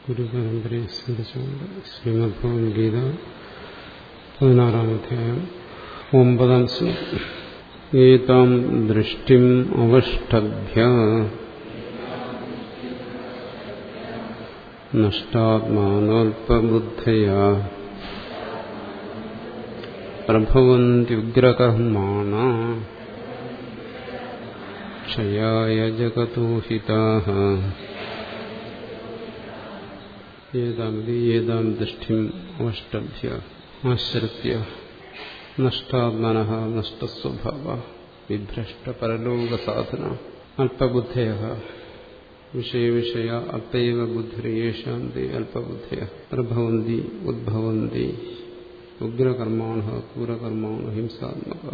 ഗുരുപരമ്പരയെ സ്മരിച്ചുകൊണ്ട് ശ്രീമദ് ഭഗവത്ഗീത പതിനാറാം അധ്യായം ഒമ്പതാം ശ്ലോകം ഏതാം ദൃഷ്ടിം അവഷ്ടഭ്യ നഷ്ടാത്മാനോൽപബുദ്ധയാ പ്രഭവന്ത്യുഗ്രകർമാണ ക്ഷയായ ജഗതോ ഹിതാഃ ഏതാമതി ഏതാം ദൃഷ്ടിം അവഷ്ടഭ്യ ആശ്രിത്യ നഷ്ടാത്മന നഷ്ടസ്വഭാവ വിഭ്രഷ്ടപരലോകസാധന അല്പബുദ്ധയ വിഷയവിഷയ അല്പൈവ ബുദ്ധിരേഷാം തേ അല്പബുദ്ധയ പ്രഭവന്തി ഉദ്ഭവന്തി ഉഗ്രകർമാണ ക്രൂരകർമാണ ഹിംസാത്മക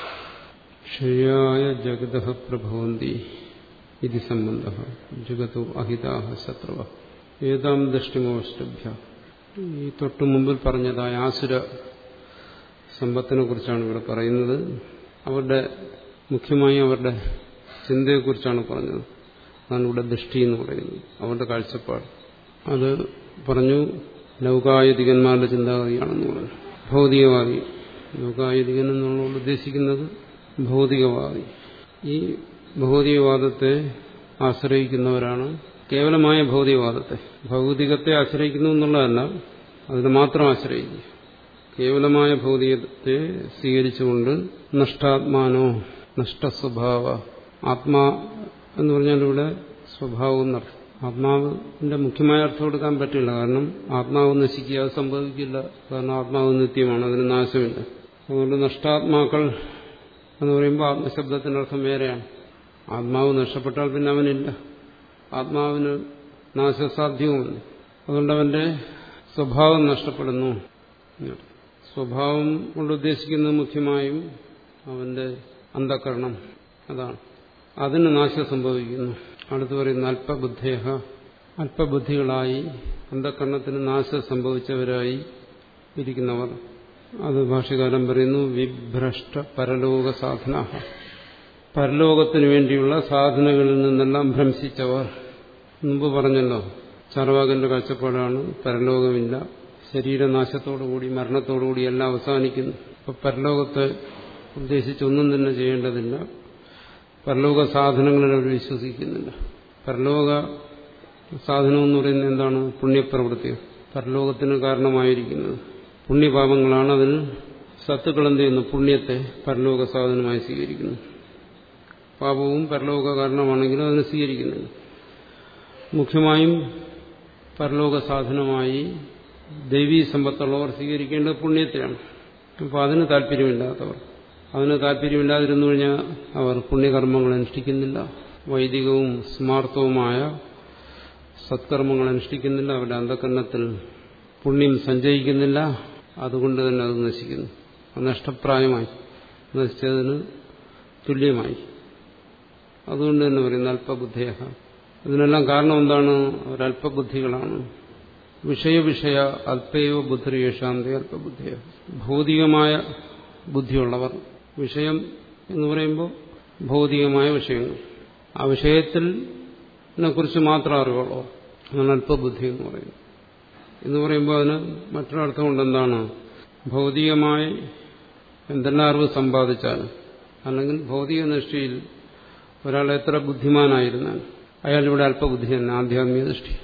ക്ഷയായ ജഗത പ്രഭവന്തി ഇത് സംബന്ധ ജഗതോ അഹിതാ ശത്രുവ ഏതാം ദൃഷ്ടിമോഷ്ടഭ്യ ഈ തൊട്ടു മുമ്പിൽ പറഞ്ഞതായ ആസുര സമ്പത്തിനെ കുറിച്ചാണ് ഇവിടെ പറയുന്നത് അവരുടെ മുഖ്യമായി അവരുടെ ചിന്തയെക്കുറിച്ചാണ് പറഞ്ഞത് അതാണ് ഇവിടെ ദൃഷ്ടി എന്ന് പറയുന്നത് അവരുടെ കാഴ്ചപ്പാട് അത് പറഞ്ഞു ലൗകായതികന്മാരുടെ ചിന്താഗതിയാണെന്ന് പറഞ്ഞു ഭൗതികവാദി ലൗകായതികൻ എന്നുള്ളത് ഉദ്ദേശിക്കുന്നത് ഭൗതികവാദി ഈ ഭൗതികവാദത്തെ ആശ്രയിക്കുന്നവരാണ് കേവലമായ ഭൗതികവാദത്തെ ഭൗതികത്തെ ആശ്രയിക്കുന്നു എന്നുള്ളതല്ല അതിനെ മാത്രം ആശ്രയിക്കുക കേവലമായ ഭൗതികത്തെ സ്വീകരിച്ചുകൊണ്ട് നഷ്ടാത്മാനോ നഷ്ടസ്വഭാവ ആത്മാ എന്ന് പറഞ്ഞാൽ ഇവിടെ സ്വഭാവം എന്നർത്ഥം ആത്മാവിന്റെ മുഖ്യമായ അർത്ഥം എടുക്കാൻ പറ്റില്ല കാരണം ആത്മാവ് നശിക്കുക അത് സംഭവിക്കില്ല കാരണം ആത്മാവ് നിത്യമാണ് അതിന് നാശമില്ല അതുകൊണ്ട് നഷ്ടാത്മാക്കൾ എന്ന് പറയുമ്പോൾ ആത്മശബ്ദത്തിന്റെ അർത്ഥം വേറെയാണ് ആത്മാവ് നഷ്ടപ്പെട്ടാൽ പിന്നെ അവനില്ല ആത്മാവിന് നാശസാധ്യവുമല്ല അതുകൊണ്ട് അവന്റെ സ്വഭാവം നഷ്ടപ്പെടുന്നു സ്വഭാവം കൊണ്ട് ഉദ്ദേശിക്കുന്നത് മുഖ്യമായും അവന്റെ അന്ധകരണം അതാണ് അതിന് നാശം സംഭവിക്കുന്നു അടുത്ത് പറയുന്ന അല്പബുദ്ധയ അല്പബുദ്ധികളായി അന്ധകരണത്തിന് നാശം സംഭവിച്ചവരായി ഇരിക്കുന്നവർ അത് ഭാഷകാലം പറയുന്നു വിഭ്രഷ്ട പരലോക സാധന പരലോകത്തിനു വേണ്ടിയുള്ള സാധനകളിൽ നിന്നെല്ലാം ഭ്രംശിച്ചവർ മുമ്പ് പറഞ്ഞല്ലോ ചാർവാകന്റെ കാഴ്ചപ്പാടാണ് പരലോകമില്ല ശരീരനാശത്തോടുകൂടി മരണത്തോടുകൂടി എല്ലാം അവസാനിക്കുന്നു ഇപ്പൊ പരലോകത്തെ ഉദ്ദേശിച്ചൊന്നും തന്നെ ചെയ്യേണ്ടതില്ല പരലോക സാധനങ്ങളിൽ അവർ വിശ്വസിക്കുന്നില്ല പരലോക സാധനം എന്ന് പറയുന്നത് എന്താണ് പുണ്യപ്രവൃത്തി പരലോകത്തിന് കാരണമായിരിക്കുന്നത് പുണ്യപാപങ്ങളാണ് അതിൽ സത്തുക്കൾ എന്ത് ചെയ്യുന്നു പുണ്യത്തെ പരലോക സാധനമായി സ്വീകരിക്കുന്നു പാപവും പരലോക കാരണമാണെങ്കിലും അതിനെ സ്വീകരിക്കുന്നില്ല മുഖ്യമായും പരലോക സാധനമായി ദൈവീ സമ്പത്തുള്ളവർ സ്വീകരിക്കേണ്ടത് പുണ്യത്തെയാണ് അപ്പോൾ അതിന് താല്പര്യമില്ലാത്തവർ അതിന് താല്പര്യമില്ലാതിരുന്നു കഴിഞ്ഞാൽ അവർ പുണ്യകർമ്മങ്ങൾ അനുഷ്ഠിക്കുന്നില്ല വൈദികവും സ്മാർത്ഥവുമായ സത്കർമ്മങ്ങൾ അനുഷ്ഠിക്കുന്നില്ല അവരുടെ അന്ധകരണത്തിൽ പുണ്യം സഞ്ചയിക്കുന്നില്ല അതുകൊണ്ട് തന്നെ അത് നശിക്കുന്നു അത് നഷ്ടപ്രായമായി നശിച്ചതിന് തുല്യമായി അതുകൊണ്ട് തന്നെ പറയുന്ന അല്പബുദ്ധിയ ഇതിനെല്ലാം കാരണം എന്താണ് ഒരല്പബുദ്ധികളാണ് വിഷയവിഷയ അല്പൈവ ബുദ്ധിയേഷാന്തി അല്പബുദ്ധിയ ഭൗതികമായ ബുദ്ധിയുള്ളവർ വിഷയം എന്ന് പറയുമ്പോൾ ഭൗതികമായ വിഷയങ്ങൾ ആ വിഷയത്തിൽ കുറിച്ച് മാത്രം അറിവുള്ളൂ അതാണ് അല്പബുദ്ധി എന്ന് പറയുന്നത് എന്ന് പറയുമ്പോൾ അതിന് മറ്റൊരർത്ഥമുണ്ട് എന്താണ് ഭൗതികമായി എന്തെല്ലാം അറിവ് സമ്പാദിച്ചാലും അല്ലെങ്കിൽ ഭൗതിക ദൃഷ്ടിയിൽ ഒരാൾ എത്ര ബുദ്ധിമാനായിരുന്നാൽ അയാൾ ഇവിടെ അല്പബുദ്ധി തന്നെ ആധ്യാത്മിക ദൃഷ്ടി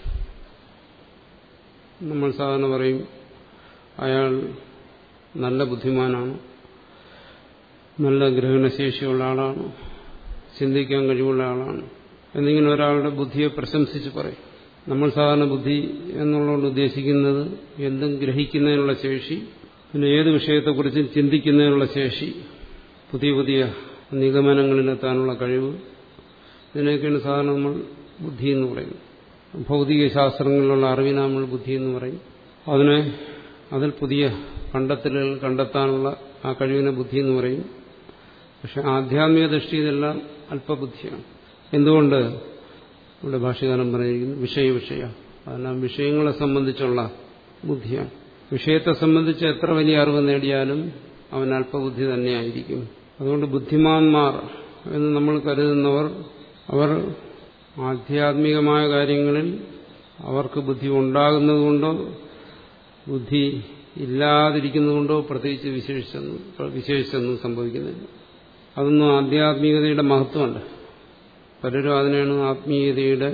നമ്മൾ സാധാരണ പറയും അയാൾ നല്ല ബുദ്ധിമാനാണ് നല്ല ഗ്രഹണശേഷിയുള്ള ആളാണ് ചിന്തിക്കാൻ കഴിവുള്ള ആളാണ് എന്നിങ്ങനെ ഒരാളുടെ ബുദ്ധിയെ പ്രശംസിച്ച് പറയും നമ്മൾ സാധാരണ ബുദ്ധി എന്നുള്ളതുകൊണ്ട് ഉദ്ദേശിക്കുന്നത് എന്തും ഗ്രഹിക്കുന്നതിനുള്ള ശേഷി പിന്നെ ഏത് വിഷയത്തെക്കുറിച്ചും ചിന്തിക്കുന്നതിനുള്ള ശേഷി പുതിയ പുതിയ നിഗമനങ്ങളിലെത്താനുള്ള കഴിവ് ഇതിനെയൊക്കെയാണ് സാധാരണ നമ്മൾ ബുദ്ധി എന്ന് പറയുന്നത് ഭൗതിക ശാസ്ത്രങ്ങളിലുള്ള അറിവിനെ നമ്മൾ ബുദ്ധി എന്ന് പറയും അതിനെ അതിൽ പുതിയ കണ്ടെത്തലുകൾ കണ്ടെത്താനുള്ള ആ കഴിവിനെ ബുദ്ധി എന്ന് പറയും പക്ഷെ ആധ്യാത്മിക ദൃഷ്ടി ഇതെല്ലാം അല്പബുദ്ധിയാണ് എന്തുകൊണ്ട് ഇവിടെ ഭാഷകാലം പറഞ്ഞിരിക്കുന്നു വിഷയ വിഷയ അതെല്ലാം വിഷയങ്ങളെ സംബന്ധിച്ചുള്ള ബുദ്ധിയാണ് വിഷയത്തെ സംബന്ധിച്ച് എത്ര വലിയ അറിവ് നേടിയാലും അവൻ അല്പബുദ്ധി തന്നെയായിരിക്കും അതുകൊണ്ട് ബുദ്ധിമാന്മാർ എന്ന് നമ്മൾ കരുതുന്നവർ അവർ ആധ്യാത്മികമായ കാര്യങ്ങളിൽ അവർക്ക് ബുദ്ധി ഉണ്ടാകുന്നതുകൊണ്ടോ ബുദ്ധി ഇല്ലാതിരിക്കുന്നതുകൊണ്ടോ പ്രത്യേകിച്ച് വിശേഷിച്ചൊന്നും വിശേഷിച്ചൊന്നും സംഭവിക്കുന്നില്ല അതൊന്നും ആധ്യാത്മികതയുടെ മഹത്വമല്ല പലരും അതിനെയാണ് ആത്മീയതയുടെ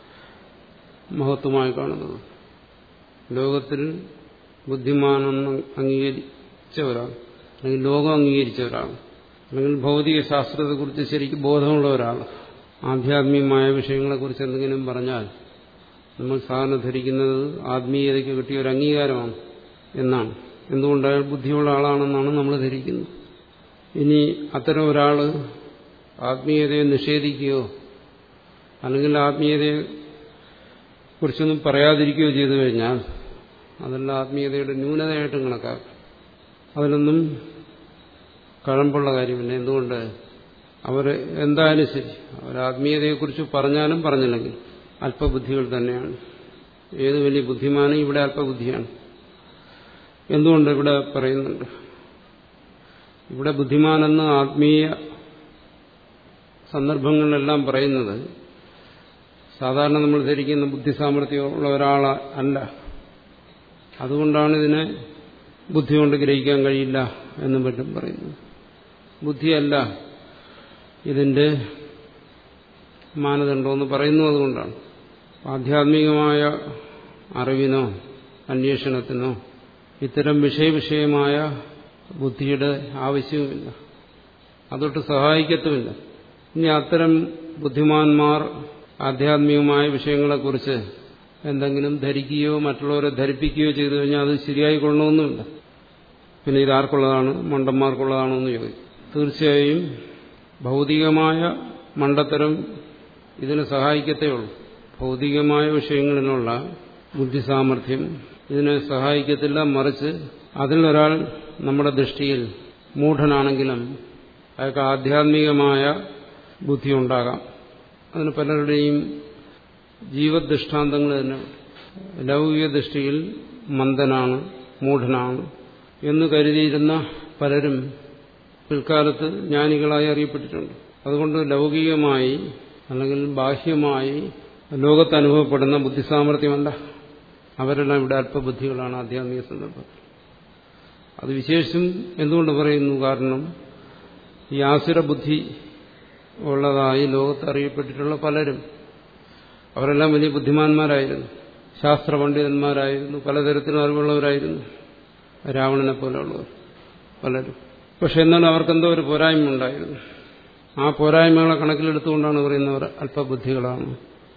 മഹത്വമായി കാണുന്നത് ലോകത്തിൽ ബുദ്ധിമാനെന്ന് അംഗീകരിച്ച ഒരാൾ അല്ലെങ്കിൽ ലോകം അംഗീകരിച്ച ഒരാൾ അല്ലെങ്കിൽ ഭൗതിക ശാസ്ത്രത്തെക്കുറിച്ച് ശരിക്കും ബോധമുള്ള ഒരാൾ ആധ്യാത്മികമായ വിഷയങ്ങളെക്കുറിച്ച് എന്തെങ്കിലും പറഞ്ഞാൽ നമ്മൾ സാധാരണ ധരിക്കുന്നത് ആത്മീയതയ്ക്ക് കിട്ടിയ ഒരു അംഗീകാരമാണ് എന്നാണ് എന്തുകൊണ്ട് അയാൾ ബുദ്ധിയുള്ള ആളാണെന്നാണ് നമ്മൾ ധരിക്കുന്നത് ഇനി അത്തരം ഒരാൾ ആത്മീയതയെ നിഷേധിക്കുകയോ അല്ലെങ്കിൽ ആത്മീയതയെ കുറിച്ചൊന്നും പറയാതിരിക്കുകയോ ചെയ്തു കഴിഞ്ഞാൽ അതെല്ലാം ആത്മീയതയുടെ ന്യൂനതയായിട്ടും കണക്കാക്കും അതിലൊന്നും കഴമ്പുള്ള കാര്യമില്ല എന്തുകൊണ്ട് അവർ എന്തായാലും ശരി അവർ ആത്മീയതയെക്കുറിച്ച് പറഞ്ഞാലും പറഞ്ഞില്ലെങ്കിൽ അല്പബുദ്ധികൾ തന്നെയാണ് ഏത് വലിയ ബുദ്ധിമാനും ഇവിടെ അല്പബുദ്ധിയാണ് എന്തുകൊണ്ട് ഇവിടെ പറയുന്നുണ്ട് ഇവിടെ ബുദ്ധിമാനെന്ന് ആത്മീയ സന്ദർഭങ്ങളിലെല്ലാം പറയുന്നത് സാധാരണ നമ്മൾ ധരിക്കുന്ന ബുദ്ധി സാമർഥ്യമുള്ള ഒരാൾ അല്ല അതുകൊണ്ടാണ് ഇതിനെ ബുദ്ധി കൊണ്ട് ഗ്രഹിക്കാൻ കഴിയില്ല എന്നും പറ്റും പറയുന്നത് ബുദ്ധിയല്ല ഇതിന്റെ മാനദണ്ഡമെന്ന് പറയുന്നു അതുകൊണ്ടാണ് ആധ്യാത്മികമായ അറിവിനോ അന്വേഷണത്തിനോ ഇത്തരം വിഷയവിഷയമായ ബുദ്ധിയുടെ ആവശ്യവുമില്ല അതൊട്ട് സഹായിക്കത്തുമില്ല ഇനി അത്തരം ബുദ്ധിമാന്മാർ ആധ്യാത്മികമായ വിഷയങ്ങളെക്കുറിച്ച് എന്തെങ്കിലും ധരിക്കുകയോ മറ്റുള്ളവരെ ധരിപ്പിക്കുകയോ ചെയ്തു കഴിഞ്ഞാൽ അത് ശരിയായി കൊള്ളണമെന്നുമില്ല പിന്നെ ഇത് ആർക്കുള്ളതാണ് മണ്ടന്മാർക്കുള്ളതാണോ എന്ന് ചോദിക്കും തീർച്ചയായും ഭൗതികമായ മണ്ടത്തരം ഇതിനെ സഹായിക്കത്തേ ഉള്ളൂ ഭൗതികമായ വിഷയങ്ങളിലുള്ള ബുദ്ധിസാമർഥ്യം ഇതിനെ സഹായിക്കത്തില്ല മറിച്ച് അതിലൊരാൾ നമ്മുടെ ദൃഷ്ടിയിൽ മൂഢനാണെങ്കിലും അയാൾക്ക് ആധ്യാത്മികമായ ബുദ്ധി ഉണ്ടാകാം അതിന് പലരുടെയും ജീവദൃഷ്ടാന്തങ്ങൾ തന്നെ ലൗകിക ദൃഷ്ടിയിൽ മന്ദനാണ് മൂഢനാണ് എന്ന് കരുതിയിരുന്ന പലരും പിൽക്കാലത്ത് ജ്ഞാനികളായി അറിയപ്പെട്ടിട്ടുണ്ട് അതുകൊണ്ട് ലൗകികമായി അല്ലെങ്കിൽ ബാഹ്യമായി ലോകത്ത് അനുഭവപ്പെടുന്ന ബുദ്ധിസാമർഥ്യമല്ല അവരെല്ലാം ഇവിടെ അല്പബുദ്ധികളാണ് ആധ്യാത്മിക സന്ദർഭത്തിൽ അത് വിശേഷം എന്തുകൊണ്ട് പറയുന്നു കാരണം ഈ ആസുര ബുദ്ധി ഉള്ളതായി ലോകത്ത് അറിയപ്പെട്ടിട്ടുള്ള പലരും അവരെല്ലാം വലിയ ബുദ്ധിമാന്മാരായിരുന്നു ശാസ്ത്ര പണ്ഡിതന്മാരായിരുന്നു പലതരത്തിലും അറിവുള്ളവരായിരുന്നു രാവണനെ പോലെയുള്ളവർ പലരും പക്ഷെ എന്നാലും അവർക്കെന്തോ ഒരു പോരായ്മ ഉണ്ടായിരുന്നു ആ പോരായ്മകളെ കണക്കിലെടുത്തുകൊണ്ടാണ് പറയുന്നവർ അല്പബുദ്ധികളാണ്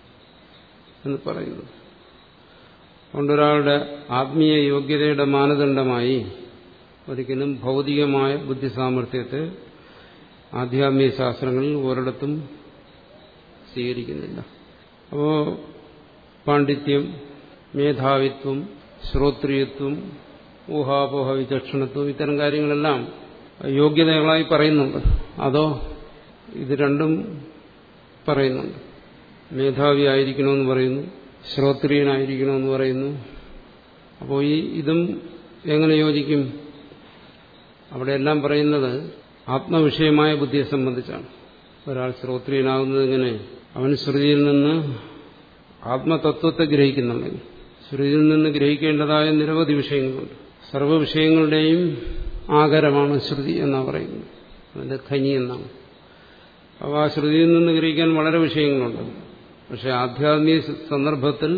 എന്ന് പറയുന്നത് അതുകൊണ്ട് ഒരാളുടെ ആത്മീയ യോഗ്യതയുടെ മാനദണ്ഡമായി ഒരിക്കലും ഭൗതികമായ ബുദ്ധിസാമർഥ്യത്തെ ആധ്യാത്മിക ശാസ്ത്രങ്ങളിൽ ഒരിടത്തും സ്വീകരിക്കുന്നില്ല അപ്പോൾ പാണ്ഡിത്യം മേധാവിത്വം ശ്രോത്രിയത്വം ഊഹാപോഹ വിചക്ഷണത്വം ഇത്തരം കാര്യങ്ങളെല്ലാം യോഗ്യതകളായി പറയുന്നുണ്ട് അതോ ഇത് രണ്ടും പറയുന്നുണ്ട് മേധാവി ആയിരിക്കണമെന്ന് പറയുന്നു ശ്രോത്രിയനായിരിക്കണമെന്ന് പറയുന്നു അപ്പോൾ ഈ ഇതും എങ്ങനെ യോജിക്കും അവിടെയെല്ലാം പറയുന്നത് ആത്മവിഷയമായ ബുദ്ധിയെ സംബന്ധിച്ചാണ് ഒരാൾ ശ്രോത്രിയനാകുന്നത് എങ്ങനെ അവൻ ശ്രുതിയിൽ നിന്ന് ആത്മതത്വത്തെ ഗ്രഹിക്കുന്നുണ്ടെങ്കിൽ ശ്രുതിയിൽ നിന്ന് ഗ്രഹിക്കേണ്ടതായ നിരവധി വിഷയങ്ങളുണ്ട് സർവ്വ വിഷയങ്ങളുടെയും ആകരമാണ് ശ്രുതി എന്നാണ് പറയുന്നത് അതിന്റെ ഖനി എന്നാണ് അപ്പോൾ ആ ശ്രുതിയിൽ നിന്ന് ഗ്രഹിക്കാൻ വളരെ വിഷയങ്ങളുണ്ട് പക്ഷെ ആധ്യാത്മിക സന്ദർഭത്തിൽ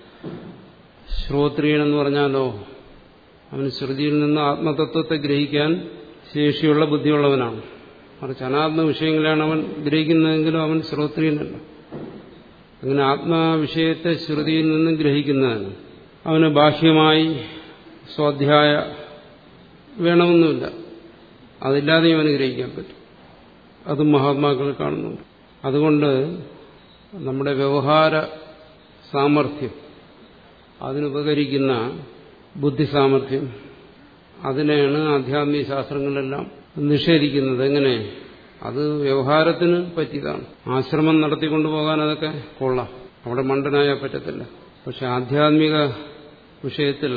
ശ്രോത്രിയനെന്ന് പറഞ്ഞാലോ അവൻ ശ്രുതിയിൽ നിന്ന് ആത്മതത്വത്തെ ഗ്രഹിക്കാൻ ശേഷിയുള്ള ബുദ്ധിയുള്ളവനാണ് മറിച്ച് അനാത്മ വിഷയങ്ങളാണ് അവൻ ഗ്രഹിക്കുന്നതെങ്കിലും അവൻ ശ്രോത്രിയനല്ല അങ്ങനെ ആത്മവിഷയത്തെ ശ്രുതിയിൽ നിന്നും ഗ്രഹിക്കുന്നതിന് അവന് ബാഹ്യമായി സ്വാധ്യായ വേണമെന്നുമില്ല അതില്ലാതെയും അവന് ഗ്രഹിക്കാൻ പറ്റും അതും മഹാത്മാക്കൾ കാണുന്നുണ്ട് അതുകൊണ്ട് നമ്മുടെ വ്യവഹാര സാമർഥ്യം അതിനുപകരിക്കുന്ന ബുദ്ധി സാമർഥ്യം അതിനെയാണ് ആധ്യാത്മിക ശാസ്ത്രങ്ങളെല്ലാം നിഷേധിക്കുന്നത് എങ്ങനെ അത് വ്യവഹാരത്തിന് പറ്റിയതാണ് ആശ്രമം നടത്തിക്കൊണ്ടുപോകാൻ അതൊക്കെ കൊള്ളാം അവിടെ മണ്ടനായാൽ പറ്റത്തില്ല പക്ഷെ ആധ്യാത്മിക വിഷയത്തിൽ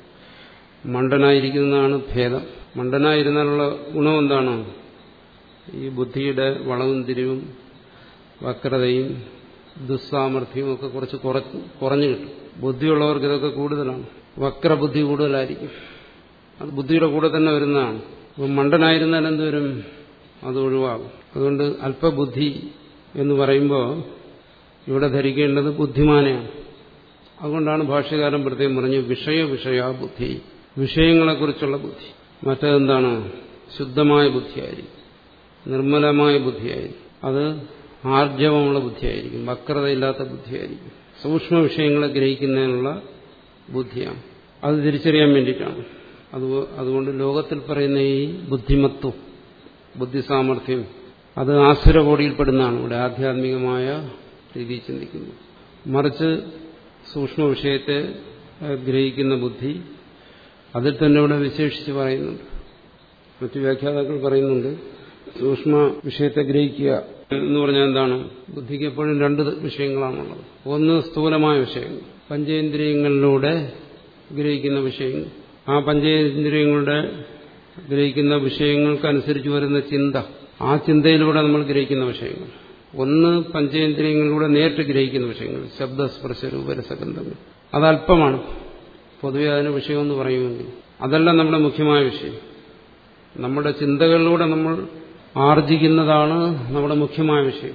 മണ്ടനായിരിക്കുന്നതാണ് ഭേദം മണ്ടനായിരുന്നാലുള്ള ഗുണം എന്താണ് ഈ ബുദ്ധിയുടെ വളവും തിരിവും വക്രതയും ദുസ്സാമർഥ്യവും ഒക്കെ കുറച്ച് കുറഞ്ഞു കിട്ടും ബുദ്ധിയുള്ളവർക്ക് ഇതൊക്കെ കൂടുതലാണ് വക്രബുദ്ധി കൂടുതലായിരിക്കും അത് ബുദ്ധിയുടെ കൂടെ തന്നെ വരുന്നതാണ് അപ്പം മണ്ടനായിരുന്നാൽ എന്തുവരും അത് ഒഴിവാകും അതുകൊണ്ട് അല്പബുദ്ധി എന്ന് പറയുമ്പോൾ ഇവിടെ ധരിക്കേണ്ടത് ബുദ്ധിമാനെയാണ് അതുകൊണ്ടാണ് ഭാഷ്യകാരൻ പ്രത്യേകം പറഞ്ഞു വിഷയ വിഷയ ബുദ്ധി വിഷയങ്ങളെക്കുറിച്ചുള്ള ബുദ്ധി മറ്റേതെന്താണ് ശുദ്ധമായ ബുദ്ധിയായിരിക്കും നിർമ്മലമായ ബുദ്ധിയായിരിക്കും അത് ആർജവമുള്ള ബുദ്ധിയായിരിക്കും വക്രതയില്ലാത്ത ബുദ്ധിയായിരിക്കും സൂക്ഷ്മ വിഷയങ്ങളെ ഗ്രഹിക്കുന്നതിനുള്ള ബുദ്ധിയാണ് അത് തിരിച്ചറിയാൻ വേണ്ടിയിട്ടാണ് അത് അതുകൊണ്ട് ലോകത്തിൽ പറയുന്ന ഈ ബുദ്ധിമത്വം ബുദ്ധിസാമർഥ്യം അത് ആസുരകോടിയിൽപ്പെടുന്നതാണ് ഇവിടെ ആധ്യാത്മികമായ രീതിയിൽ ചിന്തിക്കുന്നു മറിച്ച് സൂക്ഷ്മ വിഷയത്തെ ഗ്രഹിക്കുന്ന ബുദ്ധി അതിൽ തന്നെ ഇവിടെ വിശേഷിച്ച് പറയുന്നുണ്ട് മറ്റു വ്യാഖ്യാതാക്കൾ പറയുന്നുണ്ട് സൂക്ഷ്മ വിഷയത്തെ ഗ്രഹിക്കുക എന്ന് പറഞ്ഞാൽ എന്താണ് ബുദ്ധിക്ക് എപ്പോഴും രണ്ട് വിഷയങ്ങളാണുള്ളത് ഒന്ന് സ്ഥൂലമായ വിഷയങ്ങൾ പഞ്ചേന്ദ്രിയങ്ങളിലൂടെ ഗ്രഹിക്കുന്ന വിഷയങ്ങൾ ആ പഞ്ചേന്ദ്രിയങ്ങളുടെ ഗ്രഹിക്കുന്ന വിഷയങ്ങൾക്കനുസരിച്ച് വരുന്ന ചിന്ത ആ ചിന്തയിലൂടെ നമ്മൾ ഗ്രഹിക്കുന്ന വിഷയങ്ങൾ ഒന്ന് പഞ്ചേന്ദ്രിയങ്ങളിലൂടെ നേരിട്ട് ഗ്രഹിക്കുന്ന വിഷയങ്ങൾ ശബ്ദസ്പർശ രൂപരസഗന്ധങ്ങൾ അതല്പമാണ് പൊതുവെ അതിന് വിഷയമെന്ന് പറയുമെങ്കിൽ അതല്ല നമ്മുടെ മുഖ്യമായ വിഷയം നമ്മുടെ ചിന്തകളിലൂടെ നമ്മൾ ആർജിക്കുന്നതാണ് നമ്മുടെ മുഖ്യമായ വിഷയം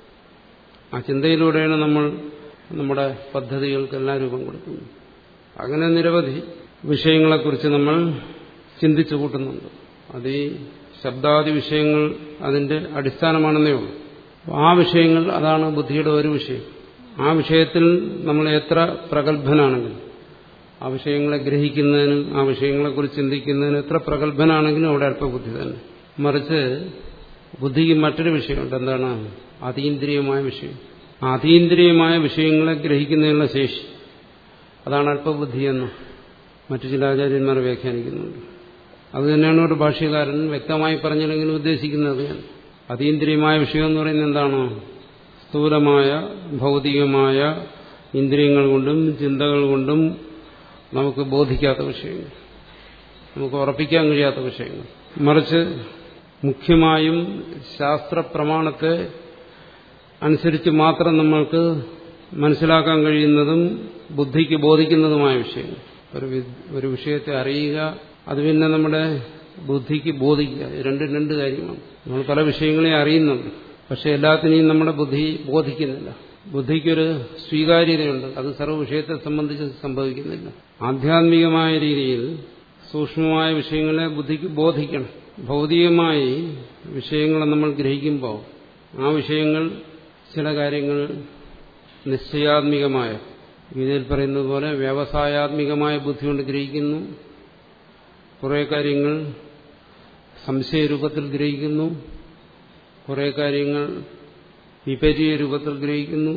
ആ ചിന്തയിലൂടെയാണ് നമ്മൾ നമ്മുടെ പദ്ധതികൾക്കെല്ലാം രൂപം കൊടുക്കുന്നത് അങ്ങനെ നിരവധി വിഷയങ്ങളെക്കുറിച്ച് നമ്മൾ ചിന്തിച്ചു കൂട്ടുന്നുണ്ട് അത് ഈ ശബ്ദാദി വിഷയങ്ങൾ അതിന്റെ അടിസ്ഥാനമാണെന്നേ ഉള്ളൂ ആ വിഷയങ്ങൾ അതാണ് ബുദ്ധിയുടെ ഒരു വിഷയം ആ വിഷയത്തിൽ നമ്മൾ എത്ര പ്രഗത്ഭനാണെങ്കിലും ആ വിഷയങ്ങളെ ഗ്രഹിക്കുന്നതിനും ആ വിഷയങ്ങളെക്കുറിച്ച് ചിന്തിക്കുന്നതിനും എത്ര പ്രഗത്ഭനാണെങ്കിലും അവിടെ അല്പബുദ്ധി തന്നെ മറിച്ച് ബുദ്ധിക്ക് മറ്റൊരു വിഷയമുണ്ട് എന്താണ് അതീന്ദ്രിയമായ വിഷയം ആ അതീന്ദ്രിയമായ വിഷയങ്ങളെ ഗ്രഹിക്കുന്നതിനുള്ള ശേഷി അതാണ് അല്പബുദ്ധിയെന്ന് മറ്റു ചില ആചാര്യന്മാർ വ്യാഖ്യാനിക്കുന്നുണ്ട് അത് തന്നെയാണ് ഒരു ഭാഷ്യകാരൻ വ്യക്തമായി പറഞ്ഞില്ലെങ്കിലും ഉദ്ദേശിക്കുന്നത് അതീന്ദ്രിയമായ വിഷയം എന്ന് പറയുന്നത് എന്താണ് സ്ഥൂലമായ ഭൗതികമായ ഇന്ദ്രിയങ്ങൾ കൊണ്ടും ചിന്തകൾ കൊണ്ടും നമുക്ക് ബോധിക്കാത്ത വിഷയങ്ങൾ നമുക്ക് ഉറപ്പിക്കാൻ കഴിയാത്ത വിഷയങ്ങൾ മറിച്ച് മുഖ്യമായും ശാസ്ത്രപ്രമാണത്തെ അനുസരിച്ച് മാത്രം നമ്മൾക്ക് മനസ്സിലാക്കാൻ കഴിയുന്നതും ബുദ്ധിക്ക് ബോധിക്കുന്നതുമായ വിഷയങ്ങൾ ഒരു ഒരു വിഷയത്തെ അറിയുക അത് പിന്നെ നമ്മുടെ ബുദ്ധിക്ക് ബോധിക്കുക രണ്ടും രണ്ട് കാര്യമാണ് നമ്മൾ പല വിഷയങ്ങളെ അറിയുന്നുണ്ട് പക്ഷെ എല്ലാത്തിനെയും നമ്മുടെ ബുദ്ധി ബോധിക്കുന്നില്ല ബുദ്ധിക്കൊരു സ്വീകാര്യതയുണ്ട് അത് സർവ്വ വിഷയത്തെ സംബന്ധിച്ച് സംഭവിക്കുന്നില്ല ആധ്യാത്മികമായ രീതിയിൽ സൂക്ഷ്മമായ വിഷയങ്ങളെ ബുദ്ധിക്ക് ബോധിക്കണം ഭൗതികമായി വിഷയങ്ങളെ നമ്മൾ ഗ്രഹിക്കുമ്പോൾ ആ വിഷയങ്ങൾ ചില കാര്യങ്ങൾ നിശ്ചയാത്മികമായ ഗീതയിൽ പറയുന്നത് പോലെ വ്യവസായാത്മികമായ ബുദ്ധി കൊണ്ട് ഗ്രഹിക്കുന്നു കുറേ കാര്യങ്ങൾ സംശയരൂപത്തിൽ ഗ്രഹിക്കുന്നു കുറേ കാര്യങ്ങൾ വിപരീയ രൂപത്തിൽ ഗ്രഹിക്കുന്നു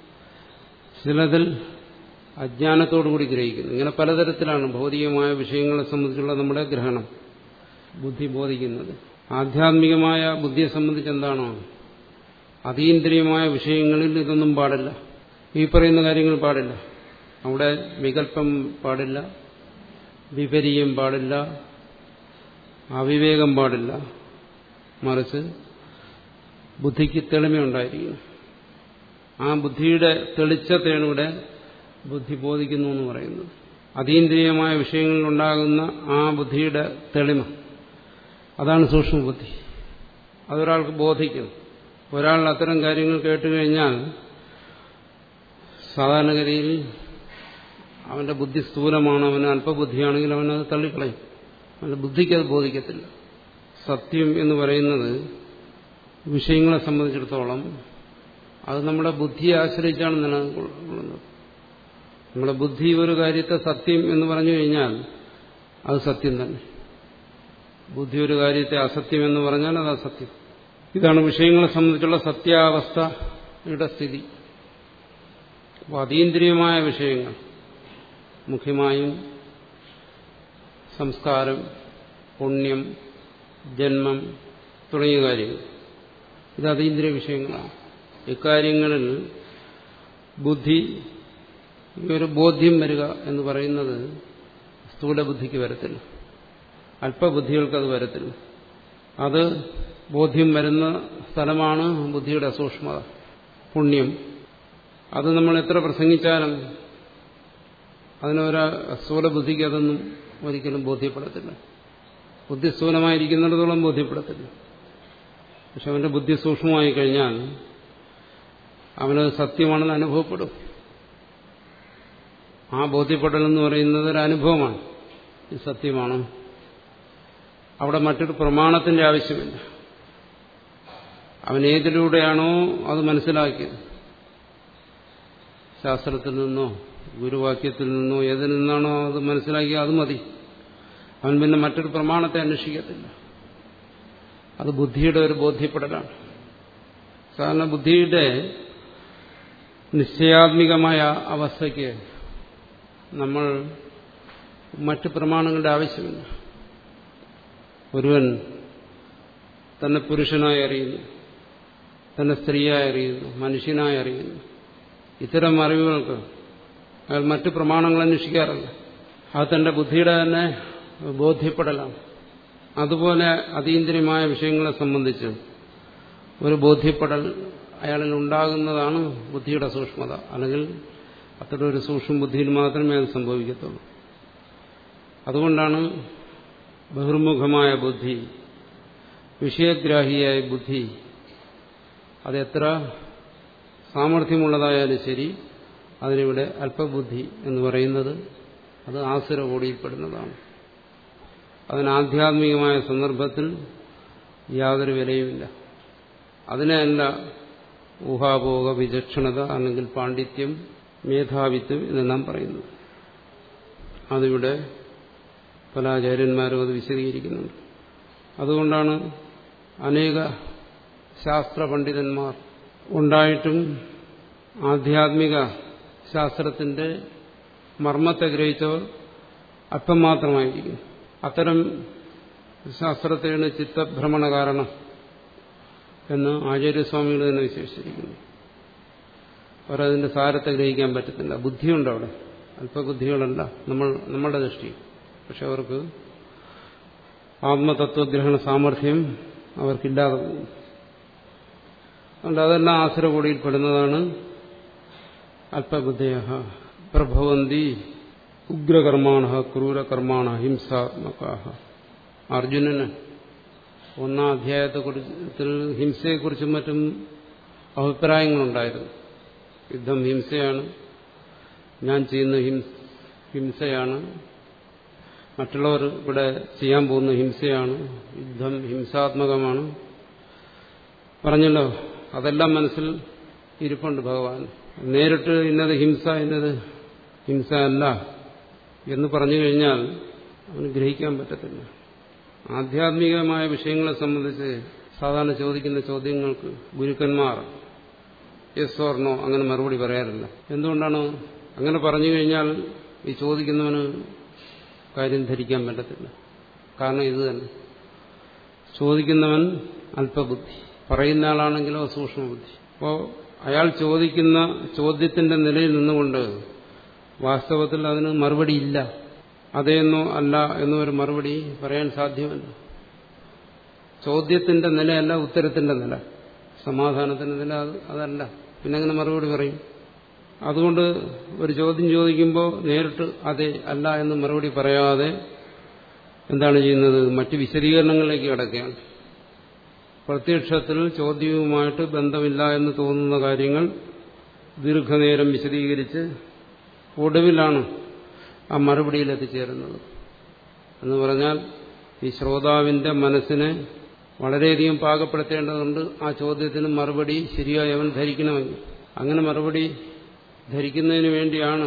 ചിലതിൽ അജ്ഞാനത്തോടുകൂടി ഗ്രഹിക്കുന്നു ഇങ്ങനെ പലതരത്തിലാണ് ഭൗതികമായ വിഷയങ്ങളെ സംബന്ധിച്ചുള്ള നമ്മുടെ ഗ്രഹണം ബുദ്ധി ബോധിക്കുന്നത് ആധ്യാത്മികമായ ബുദ്ധിയെ സംബന്ധിച്ച് എന്താണോ അതീന്ദ്രിയമായ വിഷയങ്ങളിൽ ഇതൊന്നും പാടില്ല ഈ പറയുന്ന കാര്യങ്ങൾ പാടില്ല അവിടെ വികല്പം പാടില്ല വിപരീയം പാടില്ല അവിവേകം പാടില്ല മറിച്ച് ബുദ്ധിക്ക് തെളിമയുണ്ടായിരിക്കണം ആ ബുദ്ധിയുടെ തെളിച്ചത്തെയാണ് ഇവിടെ ബുദ്ധി ബോധിക്കുന്നു എന്ന് പറയുന്നത് അതീന്ദ്രിയമായ വിഷയങ്ങളിലുണ്ടാകുന്ന ആ ബുദ്ധിയുടെ തെളിമ അതാണ് സൂക്ഷ്മബുദ്ധി അതൊരാൾക്ക് ബോധിക്കും ഒരാൾ അത്തരം കാര്യങ്ങൾ കേട്ടുകഴിഞ്ഞാൽ സാധാരണഗതിയിൽ അവന്റെ ബുദ്ധി സ്ഥൂലമാണ് അവന് അല്പബുദ്ധിയാണെങ്കിൽ അവനത് തള്ളിക്കളയും അവന്റെ ബുദ്ധിക്ക് അത് ബോധിക്കത്തില്ല സത്യം എന്ന് പറയുന്നത് വിഷയങ്ങളെ സംബന്ധിച്ചിടത്തോളം അത് നമ്മുടെ ബുദ്ധിയെ ആശ്രയിച്ചാണ് നിലനിൽക്കുന്നത് നമ്മുടെ ബുദ്ധി ഒരു കാര്യത്തെ സത്യം എന്ന് പറഞ്ഞു കഴിഞ്ഞാൽ അത് സത്യം തന്നെ ബുദ്ധി ഒരു കാര്യത്തെ അസത്യം എന്ന് പറഞ്ഞാൽ അത് അസത്യം ഇതാണ് വിഷയങ്ങളെ സംബന്ധിച്ചുള്ള സത്യാവസ്ഥയുടെ സ്ഥിതി അപ്പോൾ അതീന്ദ്രിയമായ വിഷയങ്ങൾ മുഖ്യമായും സംസ്കാരം പുണ്യം ജന്മം തുടങ്ങിയ കാര്യങ്ങൾ ഇത് അതീന്ദ്രിയ വിഷയങ്ങളാണ് ഇക്കാര്യങ്ങളിൽ ബുദ്ധി ഒരു ബോധ്യം വരിക എന്ന് പറയുന്നത് സ്ഥൂലബുദ്ധിക്ക് വരത്തില്ല അല്പബുദ്ധികൾക്ക് അത് വരത്തില്ല അത് ബോധ്യം വരുന്ന സ്ഥലമാണ് ബുദ്ധിയുടെ സൂക്ഷ്മത പുണ്യം അത് നമ്മൾ എത്ര പ്രസംഗിച്ചാലും അതിനൊരു സ്ഥൂലബുദ്ധിക്ക് അതൊന്നും ഒരിക്കലും ബോധ്യപ്പെടത്തില്ല ബുദ്ധി സ്ഥൂലമായിരിക്കുന്നിടത്തോളം ബോധ്യപ്പെടത്തില്ല പക്ഷെ അവന്റെ ബുദ്ധി സൂക്ഷ്മമായി കഴിഞ്ഞാൽ അവനത് സത്യമാണെന്ന് അനുഭവപ്പെടും ആ ബോധ്യപ്പെടൽ എന്ന് പറയുന്നത് ഒരു അനുഭവമാണ് ഇത് സത്യമാണ് അവിടെ മറ്റൊരു പ്രമാണത്തിന്റെ ആവശ്യമില്ല അവൻ ഏതിലൂടെയാണോ അത് മനസ്സിലാക്കിയത് ശാസ്ത്രത്തിൽ നിന്നോ ഗുരുവാക്യത്തിൽ നിന്നോ ഏതിൽ നിന്നാണോ അത് മനസ്സിലാക്കിയത് അത് മതി അവൻ പിന്നെ മറ്റൊരു പ്രമാണത്തെ അന്വേഷിക്കത്തില്ല അത് ബുദ്ധിയുടെ ഒരു ബോധ്യപ്പെടലാണ് സാധാരണ ബുദ്ധിയുടെ നിശ്ചയാത്മികമായ അവസ്ഥയ്ക്ക് നമ്മൾ മറ്റ് പ്രമാണങ്ങളുടെ ആവശ്യമില്ല ഒരുവൻ തന്നെ പുരുഷനായി അറിയുന്നു തന്നെ സ്ത്രീയായി അറിയുന്നു മനുഷ്യനായി അറിയുന്നു ഇത്തരം അറിവുകൾക്ക് അയാൾ മറ്റ് പ്രമാണങ്ങൾ അന്വേഷിക്കാറില്ല അത് തന്റെ ബുദ്ധിയുടെ തന്നെ ബോധ്യപ്പെടലാണ് അതുപോലെ അതീന്ദ്രിയമായ വിഷയങ്ങളെ സംബന്ധിച്ച് ഒരു ബോധ്യപ്പെടൽ അയാളിൽ ഉണ്ടാകുന്നതാണ് ബുദ്ധിയുടെ സൂക്ഷ്മത അല്ലെങ്കിൽ അത്തരം ഒരു സൂക്ഷ്മ ബുദ്ധിയിൽ മാത്രമേ അത് സംഭവിക്കത്തുള്ളൂ അതുകൊണ്ടാണ് ബഹിർമുഖമായ ബുദ്ധി വിഷയഗ്രാഹിയായ ബുദ്ധി അതെത്ര സാമർഥ്യമുള്ളതായാലും ശരി അതിനിവിടെ അല്പബുദ്ധി എന്ന് പറയുന്നത് അത് ആസുര കോടിയിൽപ്പെടുന്നതാണ് അതിന് ആധ്യാത്മികമായ സന്ദർഭത്തിൽ യാതൊരു വിലയുമില്ല അതിനല്ല ഊഹാപോക വിചക്ഷണത അല്ലെങ്കിൽ പാണ്ഡിത്യം മേധാവിത്വം എന്നെല്ലാം പറയുന്നത് അതിവിടെ പല ആചാര്യന്മാരും അത് വിശദീകരിക്കുന്നുണ്ട് അതുകൊണ്ടാണ് അനേക ശാസ്ത്ര പണ്ഡിതന്മാർ ഉണ്ടായിട്ടും ആധ്യാത്മിക ശാസ്ത്രത്തിന്റെ മർമ്മത്തെ ഗ്രഹിച്ചവർ അല്പം മാത്രമായിരിക്കും അത്തരം ശാസ്ത്രത്തെയാണ് ചിത്തഭ്രമണ കാരണം എന്ന് ആചാര്യസ്വാമികൾ തന്നെ വിശേഷിച്ചിരിക്കുന്നു അവരതിന്റെ സാരത്തെ ഗ്രഹിക്കാൻ പറ്റത്തില്ല ബുദ്ധിയുണ്ട് അവിടെ അല്പബുദ്ധികളല്ല നമ്മൾ നമ്മളുടെ ദൃഷ്ടി പക്ഷെ അവർക്ക് ആത്മതത്വഗ്രഹണ സാമർഥ്യം അവർക്കില്ലാതെ പോകും അതുകൊണ്ട് അതെല്ലാം ആസുരകൂടിയിൽ പെടുന്നതാണ് അല്പബുദ്ധയ പ്രഭവന്തി ഉഗ്രകർമാണ ക്രൂരകർമാണ ഹിംസാത്മക അർജുനന് ഒന്നാം അധ്യായത്തെക്കുറിച്ച് ഹിംസയെക്കുറിച്ചും മറ്റും അഭിപ്രായങ്ങളുണ്ടായിരുന്നു യുദ്ധം ഹിംസയാണ് ഞാൻ ചെയ്യുന്ന ഹിംസയാണ് മറ്റുള്ളവർ ഇവിടെ ചെയ്യാൻ പോകുന്ന ഹിംസയാണ് യുദ്ധം ഹിംസാത്മകമാണ് പറഞ്ഞല്ലോ അതെല്ലാം മനസ്സിൽ ഇരിപ്പുണ്ട് ഭഗവാൻ നേരിട്ട് ഇന്നത് ഹിംസ ഇന്നത് ഹിംസ അല്ല എന്ന് പറഞ്ഞു കഴിഞ്ഞാൽ അവന് ഗ്രഹിക്കാൻ പറ്റത്തില്ല ആധ്യാത്മികമായ വിഷയങ്ങളെ സംബന്ധിച്ച് സാധാരണ ചോദിക്കുന്ന ചോദ്യങ്ങൾക്ക് ഗുരുക്കന്മാർ യെസ് ഓർണോ അങ്ങനെ മറുപടി പറയാറില്ല എന്തുകൊണ്ടാണ് അങ്ങനെ പറഞ്ഞു കഴിഞ്ഞാൽ ഈ ചോദിക്കുന്നവന് കാര്യം ധരിക്കാൻ പറ്റത്തില്ല കാരണം ഇത് തന്നെ ചോദിക്കുന്നവൻ അല്പബുദ്ധി പറയുന്ന ആളാണെങ്കിലോ സൂക്ഷ്മബുദ്ധി അപ്പോൾ അയാൾ ചോദിക്കുന്ന ചോദ്യത്തിന്റെ നിലയിൽ നിന്നുകൊണ്ട് വാസ്തവത്തിൽ അതിന് മറുപടി ഇല്ല അതേന്നോ അല്ല എന്നോ ഒരു മറുപടി പറയാൻ സാധ്യമല്ല ചോദ്യത്തിന്റെ നിലയല്ല ഉത്തരത്തിന്റെ നില സമാധാനത്തിന്റെ നില അതല്ല പിന്നെ അങ്ങനെ മറുപടി പറയും അതുകൊണ്ട് ഒരു ചോദ്യം ചോദിക്കുമ്പോൾ നേരിട്ട് അതെ അല്ല എന്ന് മറുപടി പറയാതെ എന്താണ് ചെയ്യുന്നത് മറ്റ് വിശദീകരണങ്ങളിലേക്ക് കിടക്കുകയാണ് പ്രത്യക്ഷത്തിൽ ചോദ്യവുമായിട്ട് ബന്ധമില്ല എന്ന് തോന്നുന്ന കാര്യങ്ങൾ ദീർഘനേരം വിശദീകരിച്ച് ഒടുവിലാണ് ആ മറുപടിയിൽ എത്തിച്ചേരുന്നത് എന്ന് പറഞ്ഞാൽ ഈ ശ്രോതാവിന്റെ മനസ്സിനെ വളരെയധികം പാകപ്പെടുത്തേണ്ടതുണ്ട് ആ ചോദ്യത്തിന് മറുപടി ശരിയായി അവൻ ധരിക്കണമെങ്കിൽ അങ്ങനെ മറുപടി ധരിക്കുന്നതിന് വേണ്ടിയാണ്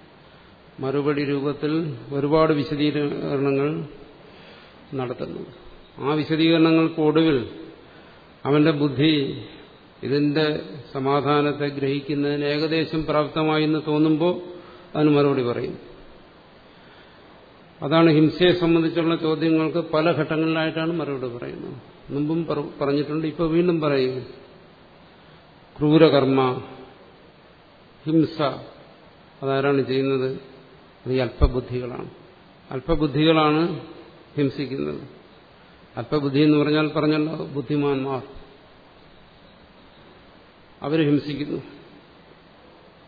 മറുപടി രൂപത്തിൽ ഒരുപാട് വിശദീകരണങ്ങൾ നടത്തുന്നത് ആ വിശദീകരണങ്ങൾക്ക് ഒടുവിൽ അവന്റെ ബുദ്ധി ഇതിന്റെ സമാധാനത്തെ ഗ്രഹിക്കുന്നതിന് ഏകദേശം പ്രാപ്തമായി എന്ന് തോന്നുമ്പോൾ അതിന് മറുപടി പറയും അതാണ് ഹിംസയെ സംബന്ധിച്ചുള്ള ചോദ്യങ്ങൾക്ക് പല ഘട്ടങ്ങളിലായിട്ടാണ് മറുപടി പറയുന്നത് മുമ്പും പറഞ്ഞിട്ടുണ്ട് ഇപ്പോൾ വീണ്ടും പറയും ക്രൂരകർമ്മ ഹിംസ അതാരാണ് ചെയ്യുന്നത് അത് ഈ അല്പബുദ്ധികളാണ് അല്പബുദ്ധികളാണ് ഹിംസിക്കുന്നത് അല്പബുദ്ധി എന്ന് പറഞ്ഞാൽ പറഞ്ഞല്ലോ ബുദ്ധിമാന്മാർ അവർ ഹിംസിക്കുന്നു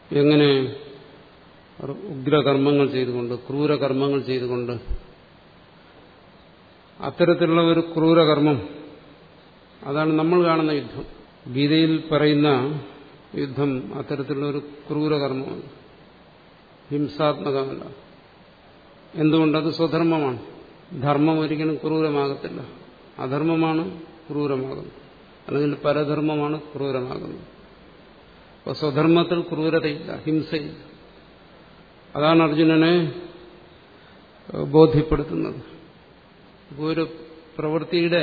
എങ്ങനെ ഉഗ്രകർമ്മങ്ങൾ ചെയ്തുകൊണ്ട് ക്രൂരകർമ്മങ്ങൾ ചെയ്തുകൊണ്ട് അത്തരത്തിലുള്ള ഒരു ക്രൂരകർമ്മം അതാണ് നമ്മൾ കാണുന്ന യുദ്ധം ഗീതയിൽ പറയുന്ന യുദ്ധം അത്തരത്തിലുള്ള ഒരു ക്രൂരകർമ്മമാണ് ഹിംസാത്മകമല്ല എന്തുകൊണ്ടത് സ്വധർമ്മമാണ് ധർമ്മം ഒരിക്കലും ക്രൂരമാകത്തില്ല അധർമ്മമാണ് ക്രൂരമാകുന്നത് അല്ലെങ്കിൽ പരധർമ്മമാണ് ക്രൂരമാകുന്നത് അപ്പോൾ സ്വധർമ്മത്തിൽ ക്രൂരതയില്ല ഹിംസയില്ല അതാണ് അർജുനനെ ബോധ്യപ്പെടുത്തുന്നത് ഒരു പ്രവൃത്തിയുടെ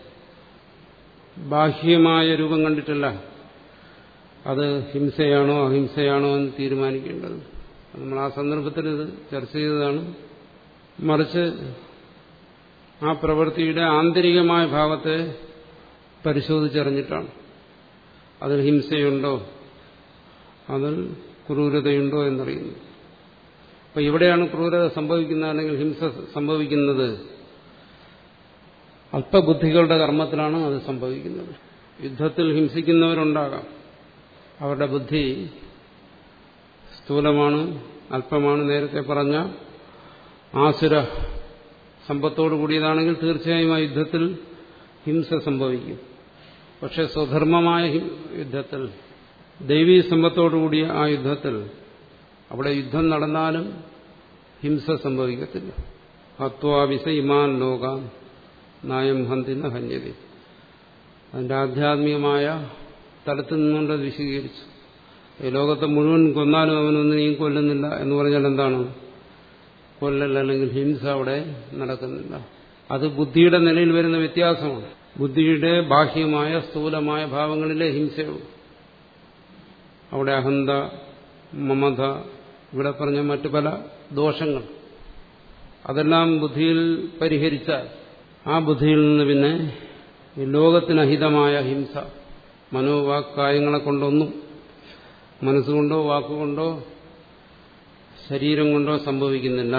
ബാഹ്യമായ രൂപം കണ്ടിട്ടല്ല അത് ഹിംസയാണോ അഹിംസയാണോ എന്ന് തീരുമാനിക്കേണ്ടത് നമ്മൾ ആ സന്ദർഭത്തിൽ ഇത് ചർച്ച ചെയ്തതാണ് മറിച്ച് ആ പ്രവൃത്തിയുടെ ആന്തരികമായ ഭാവത്തെ പരിശോധിച്ചറിഞ്ഞിട്ടാണ് അതിൽ ഹിംസയുണ്ടോ അതിൽ ക്രൂരതയുണ്ടോ എന്നറിയുന്നു അപ്പൊ ഇവിടെയാണ് ക്രൂരത സംഭവിക്കുന്നത് അല്ലെങ്കിൽ ഹിംസ സംഭവിക്കുന്നത് അല്പബുദ്ധികളുടെ കർമ്മത്തിലാണ് അത് സംഭവിക്കുന്നത് യുദ്ധത്തിൽ ഹിംസിക്കുന്നവരുണ്ടാകാം അവരുടെ ബുദ്ധി സ്ഥൂലമാണ് അല്പമാണ് നേരത്തെ പറഞ്ഞ ആസുര സമ്പത്തോടു കൂടിയതാണെങ്കിൽ തീർച്ചയായും ആ യുദ്ധത്തിൽ ഹിംസ സംഭവിക്കും പക്ഷെ സ്വധർമ്മമായ യുദ്ധത്തിൽ ദൈവീ സമ്പത്തോടുകൂടിയ ആ യുദ്ധത്തിൽ അവിടെ യുദ്ധം നടന്നാലും ഹിംസ സംഭവിക്കത്തില്ല ഹത്വാവിസ ഇമാൻ ലോകാം നായം ഹന്തിന ഹന്യതി അതിന്റെ ആധ്യാത്മികമായ തലത്തിൽ നിന്നുകൊണ്ട് അത് വിശദീകരിച്ചു ഈ ലോകത്തെ മുഴുവൻ കൊന്നാലും അവനൊന്നിനെയും കൊല്ലുന്നില്ല എന്ന് പറഞ്ഞാൽ എന്താണ് കൊല്ലൽ അല്ലെങ്കിൽ ഹിംസ അവിടെ നടക്കുന്നില്ല അത് ബുദ്ധിയുടെ നിലയിൽ വരുന്ന വ്യത്യാസമാണ് ബുദ്ധിയുടെ ബാഹ്യമായ സ്ഥൂലമായ ഭാവങ്ങളിലെ ഹിംസയുള്ളൂ അവിടെ അഹന്ത മമത ഇവിടെ പറഞ്ഞ മറ്റു പല ദോഷങ്ങൾ അതെല്ലാം ബുദ്ധിയിൽ പരിഹരിച്ചാൽ ആ ബുദ്ധിയിൽ നിന്ന് പിന്നെ ഈ ലോകത്തിനഹിതമായ ഹിംസ മനോവാക്കായങ്ങളെ കൊണ്ടൊന്നും മനസ്സുകൊണ്ടോ വാക്കുകൊണ്ടോ ശരീരം കൊണ്ടോ സംഭവിക്കുന്നില്ല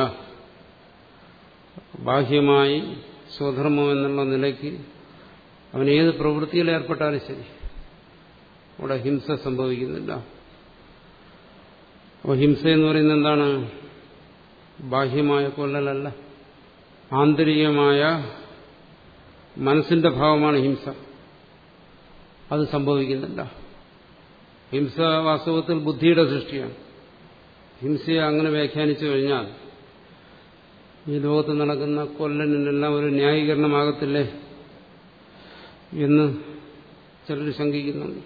ബാഹ്യമായി സ്വധർമ്മം എന്നുള്ള നിലയ്ക്ക് അവൻ ഏത് പ്രവൃത്തിയിൽ ഏർപ്പെട്ടാലും ശരി അവിടെ ഹിംസ സംഭവിക്കുന്നില്ല അപ്പോൾ ഹിംസ എന്ന് പറയുന്നത് എന്താണ് ബാഹ്യമായ കൊല്ലലല്ല ആന്തരികമായ മനസ്സിന്റെ ഭാവമാണ് ഹിംസ അത് സംഭവിക്കുന്നില്ല ഹിംസ വാസ്തവത്തിൽ ബുദ്ധിയുടെ സൃഷ്ടിയാണ് ഹിംസയെ അങ്ങനെ വ്യാഖ്യാനിച്ചു കഴിഞ്ഞാൽ ഈ ലോകത്ത് നടക്കുന്ന കൊല്ലനെല്ലാം ഒരു ന്യായീകരണമാകത്തില്ലേ എന്ന് ചിലർ ശങ്കിക്കുന്നുണ്ട്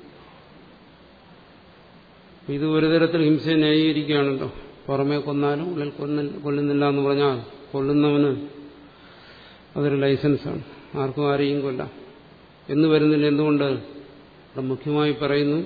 ഇത് ഒരു തരത്തിൽ ഹിംസയെ ന്യായീകരിക്കുകയാണല്ലോ പുറമേ കൊന്നാലും ഉള്ളിൽ കൊല്ലുന്നില്ല എന്ന് പറഞ്ഞാൽ കൊല്ലുന്നവന് അതൊരു ലൈസൻസാണ് ആർക്കും ആരെയും കൊല്ലാം എന്ന് വരുന്നില്ല എന്തുകൊണ്ട് ഇവിടെ മുഖ്യമായി പറയുന്നു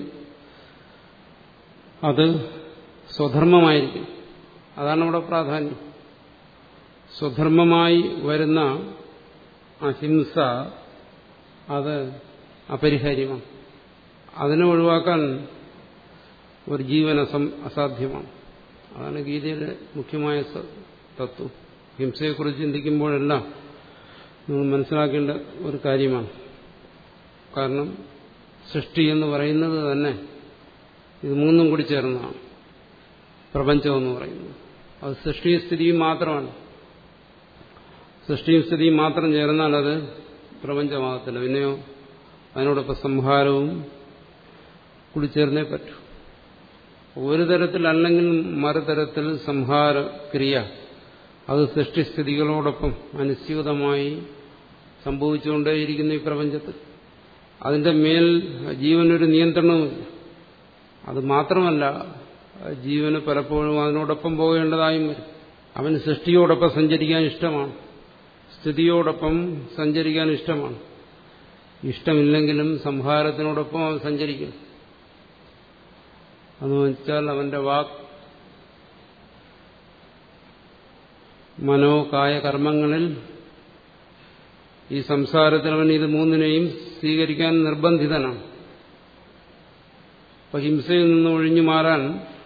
അത് സ്വധർമ്മമായിരിക്കും അതാണ് ഇവിടെ പ്രാധാന്യം സ്വധർമ്മമായി വരുന്ന അഹിംസ അത് അപരിഹാര്യമാണ് അതിനെ ഒഴിവാക്കാൻ ഒരു ജീവൻ അസാധ്യമാണ് അതാണ് ഗീതയിലെ മുഖ്യമായ തത്വം ഹിംസയെക്കുറിച്ച് ചിന്തിക്കുമ്പോഴെല്ലാം നമ്മൾ മനസ്സിലാക്കേണ്ട ഒരു കാര്യമാണ് കാരണം സൃഷ്ടി എന്ന് പറയുന്നത് തന്നെ ഇത് മൂന്നും കൂടി ചേർന്നതാണ് പ്രപഞ്ചമെന്ന് പറയുന്നത് അത് സൃഷ്ടിയും സ്ഥിതിയും മാത്രമാണ് സൃഷ്ടിയും സ്ഥിതിയും മാത്രം ചേർന്നാൽ അത് പ്രപഞ്ചമാകത്തില്ല പിന്നെയോ അതിനോടൊപ്പം സംഹാരവും കൂടി ചേർന്നേ പറ്റൂ ഒരു തരത്തിലല്ലെങ്കിൽ മറുതരത്തിൽ സംഹാരക്രിയ അത് സൃഷ്ടിസ്ഥിതികളോടൊപ്പം അനുസ്യൂതമായി സംഭവിച്ചുകൊണ്ടേയിരിക്കുന്നു ഈ പ്രപഞ്ചത്തിൽ അതിന്റെ മേൽ ജീവനൊരു നിയന്ത്രണവുമില്ല അത് മാത്രമല്ല ജീവന് പലപ്പോഴും അതിനോടൊപ്പം പോകേണ്ടതായും വരും അവന് സൃഷ്ടിയോടൊപ്പം സഞ്ചരിക്കാൻ ഇഷ്ടമാണ് സ്ഥിതിയോടൊപ്പം സഞ്ചരിക്കാൻ ഇഷ്ടമാണ് ഇഷ്ടമില്ലെങ്കിലും സംഹാരത്തിനോടൊപ്പം അവൻ സഞ്ചരിക്കും എന്ന് വെച്ചാൽ അവന്റെ വാക്ക് മനോകായ കർമ്മങ്ങളിൽ ഈ സംസാരത്തിൽ അവൻ ഇത് മൂന്നിനെയും സ്വീകരിക്കാൻ നിർബന്ധിതനാണ് അപ്പൊ ഹിംസയിൽ നിന്ന് ഒഴിഞ്ഞു മാറാൻ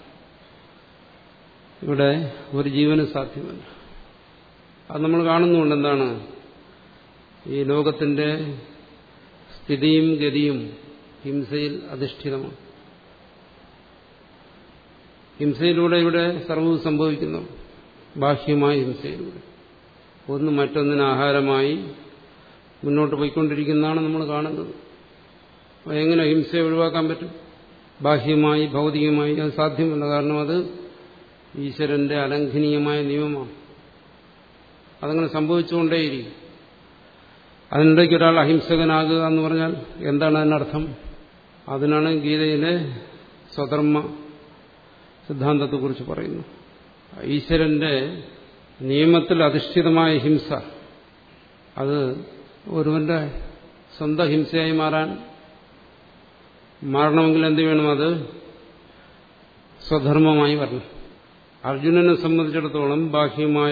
ഇവിടെ ഒരു ജീവന് സാധ്യമല്ല അത് നമ്മൾ കാണുന്നുണ്ട് എന്താണ് ഈ ലോകത്തിന്റെ സ്ഥിതിയും ഗതിയും ഹിംസയിൽ അധിഷ്ഠിതമാണ് ഹിംസയിലൂടെ ഇവിടെ സർവ്വവും സംഭവിക്കുന്നു ബാഹ്യമായ ഹിംസയിലൂടെ ഒന്ന് മറ്റൊന്നിന് ആഹാരമായി മുന്നോട്ട് പോയിക്കൊണ്ടിരിക്കുന്നതാണ് നമ്മൾ കാണുന്നത് അപ്പോൾ എങ്ങനെ ഹിംസയെ ഒഴിവാക്കാൻ പറ്റും ബാഹ്യമായി ഭൗതികമായി അത് സാധ്യമല്ല കാരണം അത് ഈശ്വരന്റെ അലംഘനീയമായ നിയമമാണ് അതങ്ങനെ സംഭവിച്ചുകൊണ്ടേയിരിക്കും അതിനിടയ്ക്ക് ഒരാൾ അഹിംസകനാകുക എന്ന് പറഞ്ഞാൽ എന്താണ് അതിനർത്ഥം അതിനാണ് ഗീതയിലെ സ്വധർമ്മ സിദ്ധാന്തത്തെക്കുറിച്ച് പറയുന്നു ഈശ്വരന്റെ നിയമത്തിൽ അധിഷ്ഠിതമായ ഹിംസ അത് ഒരുവന്റെ സ്വന്തം ഹിംസയായി മാറാൻ മാറണമെങ്കിൽ എന്ത് വേണം അത് സ്വധർമ്മമായി വരണം അർജുനനെ സംബന്ധിച്ചിടത്തോളം ബാഹ്യമായ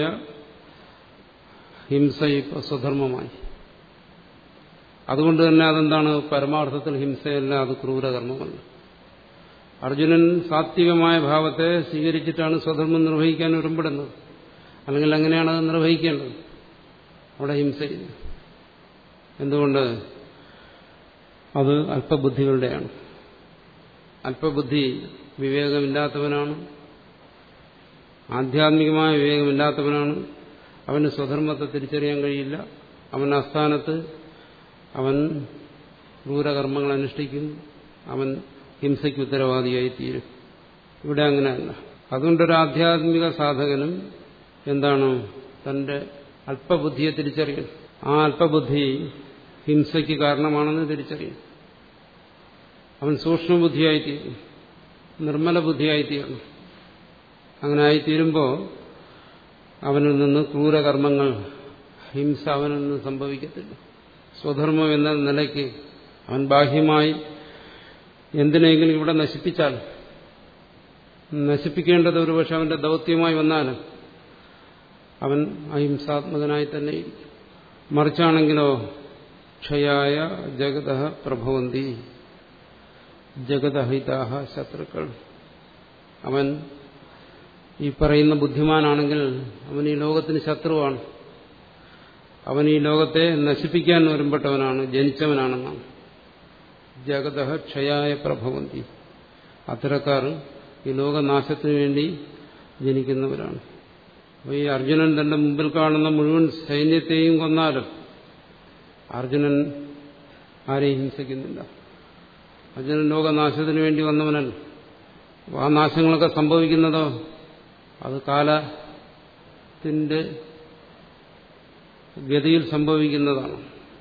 ഹിംസ ഇപ്പോൾ സ്വധർമ്മമായി അതുകൊണ്ട് തന്നെ അതെന്താണ് പരമാർത്ഥത്തിൽ ഹിംസയല്ല അത് ക്രൂരകർമ്മമല്ല അർജുനൻ സാത്വികമായ ഭാവത്തെ സ്വീകരിച്ചിട്ടാണ് സ്വധർമ്മം നിർവഹിക്കാൻ ഒരുമ്പെടുന്നത് അല്ലെങ്കിൽ അങ്ങനെയാണ് അത് നിർവഹിക്കേണ്ടത് അവിടെ ഹിംസയില്ല എന്തുകൊണ്ട് അത് അല്പബുദ്ധികളുടെയാണ് അല്പബുദ്ധി വിവേകമില്ലാത്തവനാണ് ആധ്യാത്മികമായ വിവേകമില്ലാത്തവനാണ് അവന് സ്വധർമ്മത്തെ തിരിച്ചറിയാൻ കഴിയില്ല അവൻ അസ്ഥാനത്ത് അവൻ ക്രൂരകർമ്മങ്ങൾ അനുഷ്ഠിക്കും അവൻ ഹിംസയ്ക്ക് ഉത്തരവാദിയായി തീരും ഇവിടെ അങ്ങനെയല്ല അതുകൊണ്ടൊരു ആധ്യാത്മിക സാധകനും എന്താണ് തന്റെ അല്പബുദ്ധിയെ തിരിച്ചറിയണം ആ അല്പബുദ്ധി ഹിംസയ്ക്ക് കാരണമാണെന്ന് തിരിച്ചറിയും അവൻ സൂക്ഷ്മബുദ്ധിയായിത്തീരും നിർമ്മല ബുദ്ധിയായിത്തീരണം അങ്ങനെ ആയിത്തീരുമ്പോൾ അവനിൽ നിന്ന് ക്രൂരകർമ്മങ്ങൾ ഹിംസ അവനിൽ നിന്ന് സംഭവിക്കത്തില്ല സ്വധർമ്മം എന്ന നിലയ്ക്ക് അവൻ ബാഹ്യമായി എന്തിനെങ്കിലും ഇവിടെ നശിപ്പിച്ചാൽ നശിപ്പിക്കേണ്ടത് ഒരുപക്ഷെ അവന്റെ ദൗത്യമായി വന്നാലും അവൻ അഹിംസാത്മകനായി തന്നെ ഇരിക്കും മറിച്ചാണെങ്കിലോ ക്ഷയായ ജഗത പ്രഭവന്തി ജഗതഹിതാഹ ശത്രുക്കൾ അവൻ ഈ പറയുന്ന ബുദ്ധിമാനാണെങ്കിൽ അവൻ ഈ ലോകത്തിന് ശത്രുവാണ് അവൻ ഈ ലോകത്തെ നശിപ്പിക്കാൻ വരുമ്പെട്ടവനാണ് ജനിച്ചവനാണെന്നാണ് ജഗത ക്ഷയായ പ്രഭവന്തി അത്തരക്കാർ ഈ ലോകനാശത്തിനു വേണ്ടി ജനിക്കുന്നവരാണ് അപ്പോൾ ഈ അർജുനൻ തന്റെ മുമ്പിൽ കാണുന്ന മുഴുവൻ സൈന്യത്തെയും കൊന്നാലും അർജുനൻ ആരെയും ഹിംസിക്കുന്നില്ല അർജുനൻ ലോകനാശത്തിനു വേണ്ടി വന്നവനല്ല അപ്പോൾ ആ നാശങ്ങളൊക്കെ സംഭവിക്കുന്നതോ അത് കാലത്തിന്റെ ഗതിയിൽ സംഭവിക്കുന്നതാണ്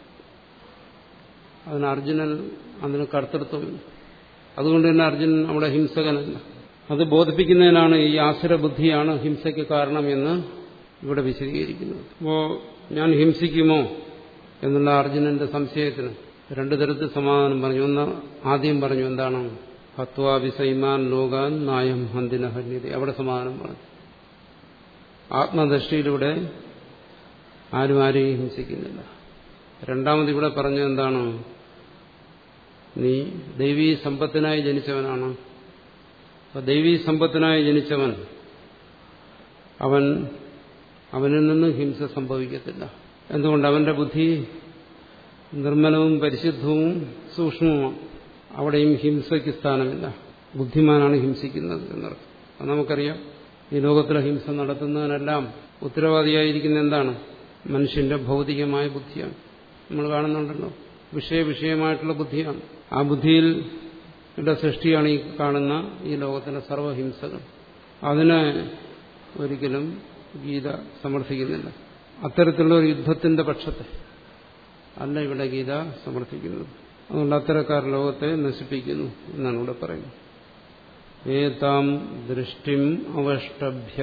അതിന് അർജുനൻ അതിന് കർത്തൃത്വമില്ല അതുകൊണ്ട് തന്നെ അർജുനൻ അവിടെ ഹിംസകനല്ല അത് ബോധിപ്പിക്കുന്നതിനാണ് ഈ ആസുര ബുദ്ധിയാണ് ഹിംസയ്ക്ക് കാരണം എന്ന് ഇവിടെ വിശദീകരിക്കുന്നത് അപ്പോൾ ഞാൻ ഹിംസിക്കുമോ എന്നുള്ള അർജുനന്റെ സംശയത്തിന് രണ്ടു തരത്തിൽ സമാധാനം പറഞ്ഞു ഒന്ന് ആദ്യം പറഞ്ഞു എന്താണ് ഹത്വാഭിസൈമാൻ ലോകാൻ നായം ഹന്തിന ഹന്യത അവിടെ സമാധാനം പറഞ്ഞു ആത്മദൃഷ്ടിയിലൂടെ ആരും ആരെയും ഹിംസിക്കുന്നില്ല രണ്ടാമത് ഇവിടെ പറഞ്ഞ എന്താണ് നീ ദൈവീ സമ്പത്തിനായി ജനിച്ചവനാണ് അപ്പൊ ദൈവീ സമ്പത്തിനായി ജനിച്ചവൻ അവൻ അവനിൽ നിന്ന് ഹിംസ സംഭവിക്കത്തില്ല എന്തുകൊണ്ട് അവന്റെ ബുദ്ധി നിർമ്മലവും പരിശുദ്ധവും സൂക്ഷ്മവുമാണ് അവിടെയും ഹിംസയ്ക്ക് സ്ഥാനമില്ല ബുദ്ധിമാനാണ് ഹിംസിക്കുന്നത് എന്നർത്ഥം അത് നമുക്കറിയാം ഈ ലോകത്തിലെ ഹിംസ നടത്തുന്നതിനെല്ലാം ഉത്തരവാദിയായിരിക്കുന്ന എന്താണ് മനുഷ്യന്റെ ഭൗതികമായ ബുദ്ധിയാണ് നമ്മൾ കാണുന്നുണ്ടല്ലോ വിഷയവിഷയമായിട്ടുള്ള ബുദ്ധിയാണ് ആ ബുദ്ധിയിൽ സൃഷ്ടിയാണ് ഈ കാണുന്ന ഈ ലോകത്തിലെ സർവഹിംസകൾ അതിനെ ഒരിക്കലും ഗീത സമർത്ഥിക്കുന്നില്ല അത്തരത്തിലുള്ള ഒരു യുദ്ധത്തിന്റെ പക്ഷത്തെ അല്ല ഇവിടെ ഗീത സമർത്ഥിക്കുന്നത് അതുകൊണ്ട് അത്തരക്കാർ ലോകത്തെ നശിപ്പിക്കുന്നു എന്നാണ് ഇവിടെ പറയുന്നത് ഏതാം ദൃഷ്ടിം അവഷ്ടഭ്യ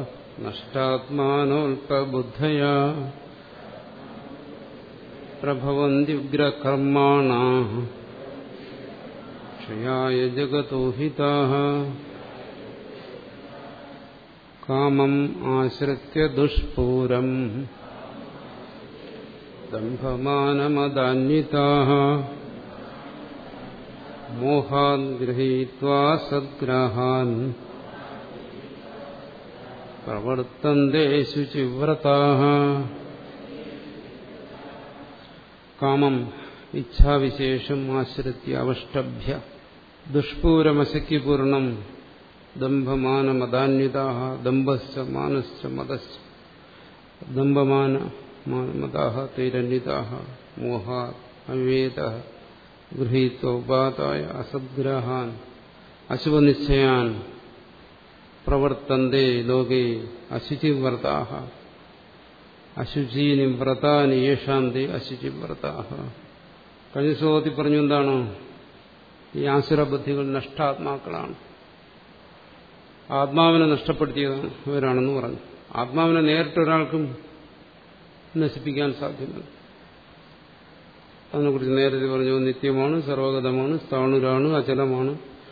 നഷ്ടാത്മാനോൽപബുദ്ധയാ പ്രഭവന്ത്യുഗ്രകർമാണ ക്ഷയായ ജഗതോ ഹിതാ കാമം ആശ്രിത്യ ദുഷ്പൂരം ദംഭമാനമദാന്വിതാ മോഹാൻ ഗൃഹീത്വാ സദ്ഗ്രാഹാൻ പ്രവർത്തന്തേ ശുചിവ്രതാ കാമം ഇച്ഛാവിശേഷം ആശ്രിത്യ അവഷ്ടഭ്യ ദുഷ്പൂരമശക്തിപൂർണം ദംഭമാനമദാന്വിതാഹ ദംഭശ്ച മാനശ്ച മതശ്ച ദംഭമാന മതാഹ തൈരന്വിതാഹ മോഹാ അവിവേദ ഗൃഹീത്വോപാതായ അസദ്ഗ്രഹാൻ അശുഭനിശ്ചയാൻ പ്രവർത്തന്തേ ലോകേ അശുചിവ്രതാഹ അശുചീനി വ്രതാനി യേഷാന്തി അശുചിവ്രതാഹ കഴിഞ്ഞ ശ്ലോകത്തിൽ പറഞ്ഞു എന്താണ് ഈ ആസുരബുദ്ധികൾ നഷ്ടാത്മാക്കളാണ് ആത്മാവിനെ നഷ്ടപ്പെടുത്തിയതാണ് ഇവരാണെന്ന് പറഞ്ഞു ആത്മാവിനെ നേരിട്ട് ഒരാൾക്കും നശിപ്പിക്കാൻ സാധ്യമല്ല അതിനെക്കുറിച്ച് നേരത്തെ പറഞ്ഞു നിത്യമാണ് സർവഗതമാണ് സ്ഥാണുരാണ് അചലമാണ്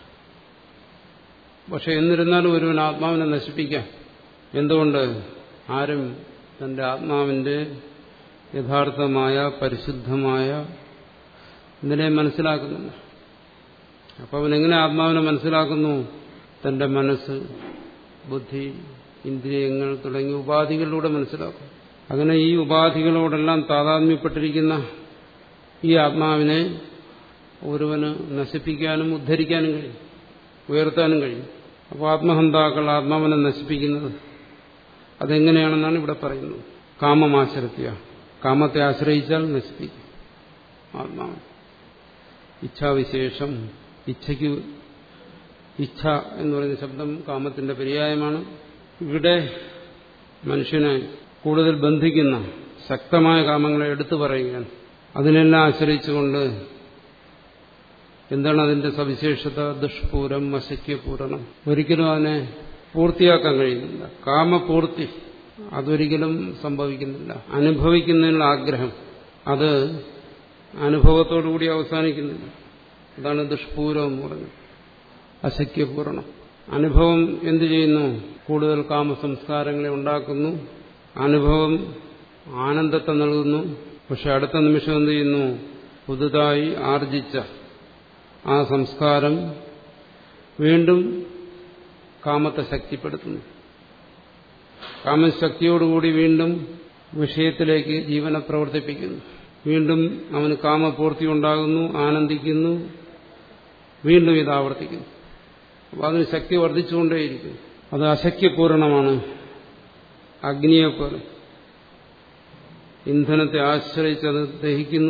പക്ഷെ എന്നിരുന്നാലും ഒരുവൻ ആത്മാവിനെ നശിപ്പിക്കാം എന്തുകൊണ്ട് ആരും തന്റെ ആത്മാവിന്റെ യഥാർത്ഥമായ പരിശുദ്ധമായ ഇതിനെ മനസ്സിലാക്കുന്നില്ല അപ്പോൾ അവൻ എങ്ങനെ ആത്മാവിനെ മനസ്സിലാക്കുന്നു തന്റെ മനസ്സ് ബുദ്ധി ഇന്ദ്രിയങ്ങൾ തുടങ്ങിയ ഉപാധികളിലൂടെ മനസ്സിലാക്കും അങ്ങനെ ഈ ഉപാധികളോടെല്ലാം താതാത്മ്യപ്പെട്ടിരിക്കുന്ന ഈ ആത്മാവിനെ ഒരുവന് നശിപ്പിക്കാനും ഉദ്ധരിക്കാനും കഴിയും ഉയർത്താനും കഴിയും അപ്പോൾ ആത്മഹന്താക്കൾ ആത്മാവിനെ നശിപ്പിക്കുന്നത് അതെങ്ങനെയാണെന്നാണ് ഇവിടെ പറയുന്നത് കാമമാശ്രത്യ കാമത്തെ ആശ്രയിച്ചാൽ നശിപ്പിക്കും ആത്മാവ് ഇച്ഛാവിശേഷം ഇച്ഛയ്ക്ക് ഇച്ഛ എന്ന് പറയുന്ന ശബ്ദം കാമത്തിന്റെ പര്യായമാണ് ഇവിടെ മനുഷ്യനെ കൂടുതൽ ബന്ധിക്കുന്ന ശക്തമായ കാമങ്ങളെ എടുത്തു പറയുകയാണ് അതിനെല്ലാം ആശ്രയിച്ചുകൊണ്ട് എന്താണ് അതിന്റെ സവിശേഷത ദുഷ്പൂരം അശക്യപൂരണം ഒരിക്കലും അതിനെ പൂർത്തിയാക്കാൻ കഴിയുന്നില്ല കാമപൂർത്തി അതൊരിക്കലും സംഭവിക്കുന്നില്ല അനുഭവിക്കുന്നതിനുള്ള ആഗ്രഹം അത് അനുഭവത്തോടുകൂടി അവസാനിക്കുന്നില്ല അതാണ് ദുഷ്പൂരം എന്ന് പറഞ്ഞത് അശക്യപൂരണം അനുഭവം എന്തു ചെയ്യുന്നു കൂടുതൽ കാമസംസ്കാരങ്ങളെ ഉണ്ടാക്കുന്നു അനുഭവം ആനന്ദത്തെ നൽകുന്നു പക്ഷെ അടുത്ത നിമിഷം എന്ത് ചെയ്യുന്നു പുതുതായി ആർജിച്ച ആ സംസ്കാരം വീണ്ടും കാമത്തെ ശക്തിപ്പെടുത്തുന്നു കാമശക്തിയോടുകൂടി വീണ്ടും വിഷയത്തിലേക്ക് ജീവനെ പ്രവർത്തിപ്പിക്കുന്നു വീണ്ടും അവന് കാമപൂർത്തി ഉണ്ടാകുന്നു ആനന്ദിക്കുന്നു വീണ്ടും ഇത് ആവർത്തിക്കുന്നു അപ്പോൾ അതിന് ശക്തി വർദ്ധിച്ചുകൊണ്ടേയിരിക്കുന്നു അത് അശക്യപൂർണമാണ് അഗ്നിയെപ്പോലെ ഇന്ധനത്തെ ആശ്രയിച്ചത് ദഹിക്കുന്നു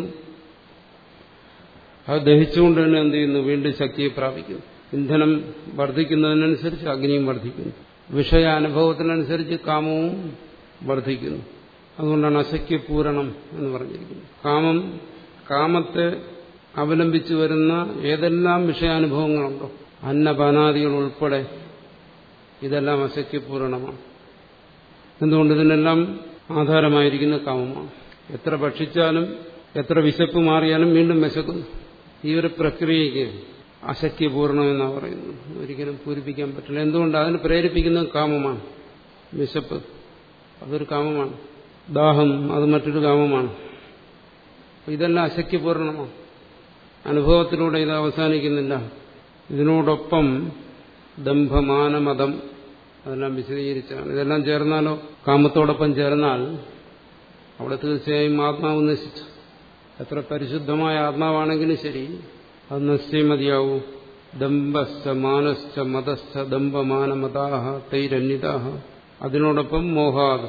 അത് ദഹിച്ചുകൊണ്ട് തന്നെ എന്ത് ചെയ്യുന്നു വീണ്ടും ശക്തിയെ പ്രാപിക്കുന്നു ഇന്ധനം വർദ്ധിക്കുന്നതിനനുസരിച്ച് അഗ്നിയും വർദ്ധിക്കുന്നു വിഷയാനുഭവത്തിനനുസരിച്ച് കാമവും വർദ്ധിക്കുന്നു അതുകൊണ്ടാണ് അശക്യപൂരണം എന്ന് പറഞ്ഞിരിക്കുന്നത് കാമം കാമത്തെ അവലംബിച്ചു വരുന്ന ഏതെല്ലാം വിഷയാനുഭവങ്ങളുണ്ടോ അന്നപാനാദികൾ ഉൾപ്പെടെ ഇതെല്ലാം അശക്യപൂരണമാണ് എന്തുകൊണ്ട് ഇതിനെല്ലാം ആധാരമായിരിക്കുന്ന കാമമാണ് എത്ര ഭക്ഷിച്ചാലും എത്ര വിശപ്പ് മാറിയാലും വീണ്ടും വിശക്കുന്നു ഈ ഒരു പ്രക്രിയയ്ക്ക് അശക്യപൂർണം എന്നാണ് പറയുന്നത് ഒരിക്കലും പൂരിപ്പിക്കാൻ പറ്റില്ല എന്തുകൊണ്ട് അതിന് പ്രേരിപ്പിക്കുന്നത് കാമമാണ് വിശപ്പ് അതൊരു കാമമാണ് ദാഹം അത് മറ്റൊരു കാമമാണ് ഇതെല്ലാം അശക്യപൂർണമാണ് അനുഭവത്തിലൂടെ ഇത് അവസാനിക്കുന്നില്ല ഇതിനോടൊപ്പം ദംഭമാനമതം അതെല്ലാം വിശദീകരിച്ചാണ് ഇതെല്ലാം ചേർന്നാലോ കാമത്തോടൊപ്പം ചേർന്നാൽ അവിടെ തീർച്ചയായും ആത്മാവ് നശിച്ചു എത്ര പരിശുദ്ധമായ ആത്മാവാണെങ്കിലും ശരി അത് നശിച്ചേ മതിയാവൂ ദമ്പശ്ച മാനശ്ച മതശ്ച ദമ്പമാനമതാഹ തൈരന്യതാഹ അതിനോടൊപ്പം മോഹാദ്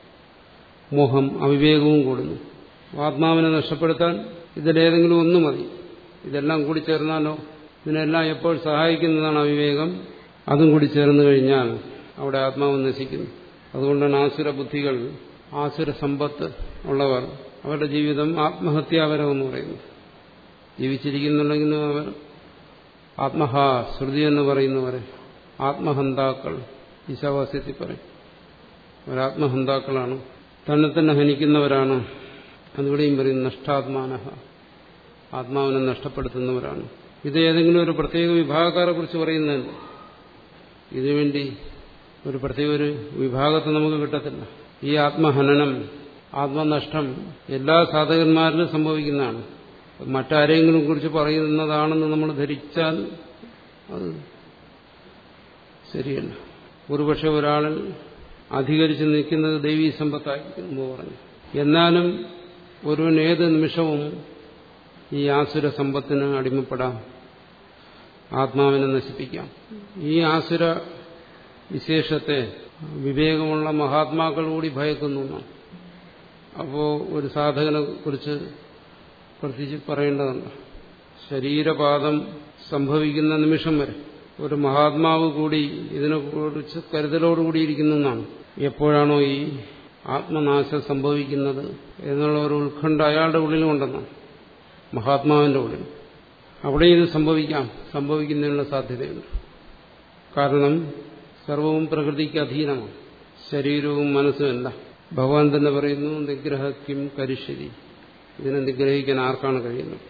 മോഹം അവിവേകവും കൂടുന്നു ആത്മാവിനെ നഷ്ടപ്പെടുത്താൻ ഇതിലേതെങ്കിലും ഒന്ന് മതി ഇതെല്ലാം കൂടി ചേർന്നാലോ ഇതിനെല്ലാം എപ്പോൾ സഹായിക്കുന്നതാണ് അവിവേകം അതും കൂടി ചേർന്ന് കഴിഞ്ഞാൽ അവിടെ ആത്മാവ് നശിക്കുന്നു അതുകൊണ്ടാണ് ആസുര ബുദ്ധികൾ ആസുര സമ്പത്ത് ഉള്ളവർ അവരുടെ ജീവിതം ആത്മഹത്യാപരം എന്ന് പറയുന്നു ജീവിച്ചിരിക്കുന്നുണ്ടെങ്കിലും അവർ ആത്മഹാ ശ്രുതി എന്ന് പറയുന്നവരെ ആത്മഹന്താക്കൾ ഈശാവാസ്യത്തിൽ പറയും അവരാത്മഹന്താക്കളാണ് തന്നെ തന്നെ ഹനിക്കുന്നവരാണ് അതിവിടെയും പറയും നഷ്ടാത്മാനഹ ആത്മാവിനെ നഷ്ടപ്പെടുത്തുന്നവരാണ് ഇത് ഏതെങ്കിലും ഒരു പ്രത്യേക വിഭാഗക്കാരെ കുറിച്ച് പറയുന്നതല്ല ഇതിനുവേണ്ടി ഒരു പ്രത്യേക ഒരു വിഭാഗത്തെ നമുക്ക് കിട്ടത്തില്ല ഈ ആത്മഹനനം ആത്മനഷ്ടം എല്ലാ സാധകന്മാരിലും സംഭവിക്കുന്നതാണ് മറ്റാരെങ്കിലും കുറിച്ച് പറയുന്നതാണെന്ന് നമ്മൾ ധരിച്ചാൽ അത് ശരിയല്ല ഒരുപക്ഷെ ഒരാളിൽ അധികരിച്ച് നിൽക്കുന്നത് ദൈവീ സമ്പത്തായിരിക്കും എന്ന് പറഞ്ഞു എന്നാലും ഒരുവൻ ഏത് നിമിഷവും ഈ ആസുര സമ്പത്തിന് അടിമപ്പെടാം ആത്മാവിനെ നശിപ്പിക്കാം ഈ ആസുര വിശേഷത്തെ വിവേകമുള്ള മഹാത്മാക്കൾ കൂടി ഭയക്കുന്നു എന്നാണ് അപ്പോൾ ഒരു സാധകനെ കുറിച്ച് പ്രത്യേകിച്ച് പറയേണ്ടതുണ്ട് ശരീരപാതം സംഭവിക്കുന്ന നിമിഷം വരെ ഒരു മഹാത്മാവ് കൂടി ഇതിനെക്കുറിച്ച് കരുതലോടുകൂടി ഇരിക്കുന്നു എന്നാണ് എപ്പോഴാണോ ഈ ആത്മനാശം സംഭവിക്കുന്നത് എന്നുള്ള ഒരു ഉത്കണ്ഠ അയാളുടെ ഉള്ളിലുമുണ്ടെന്നാണ് മഹാത്മാവിന്റെ ഉള്ളിൽ അവിടെ ഇത് സംഭവിക്കാം സംഭവിക്കുന്നതിനുള്ള സാധ്യതയുണ്ട് കാരണം സർവവും പ്രകൃതിക്ക് അധീനമാണ് ശരീരവും മനസ്സുമല്ല ഭഗവാൻ തന്നെ പറയുന്നു നിഗ്രഹക്കും കരിശ്ശരി ഇതിനെ നിഗ്രഹിക്കാൻ ആർക്കാണ് കഴിയുന്നത്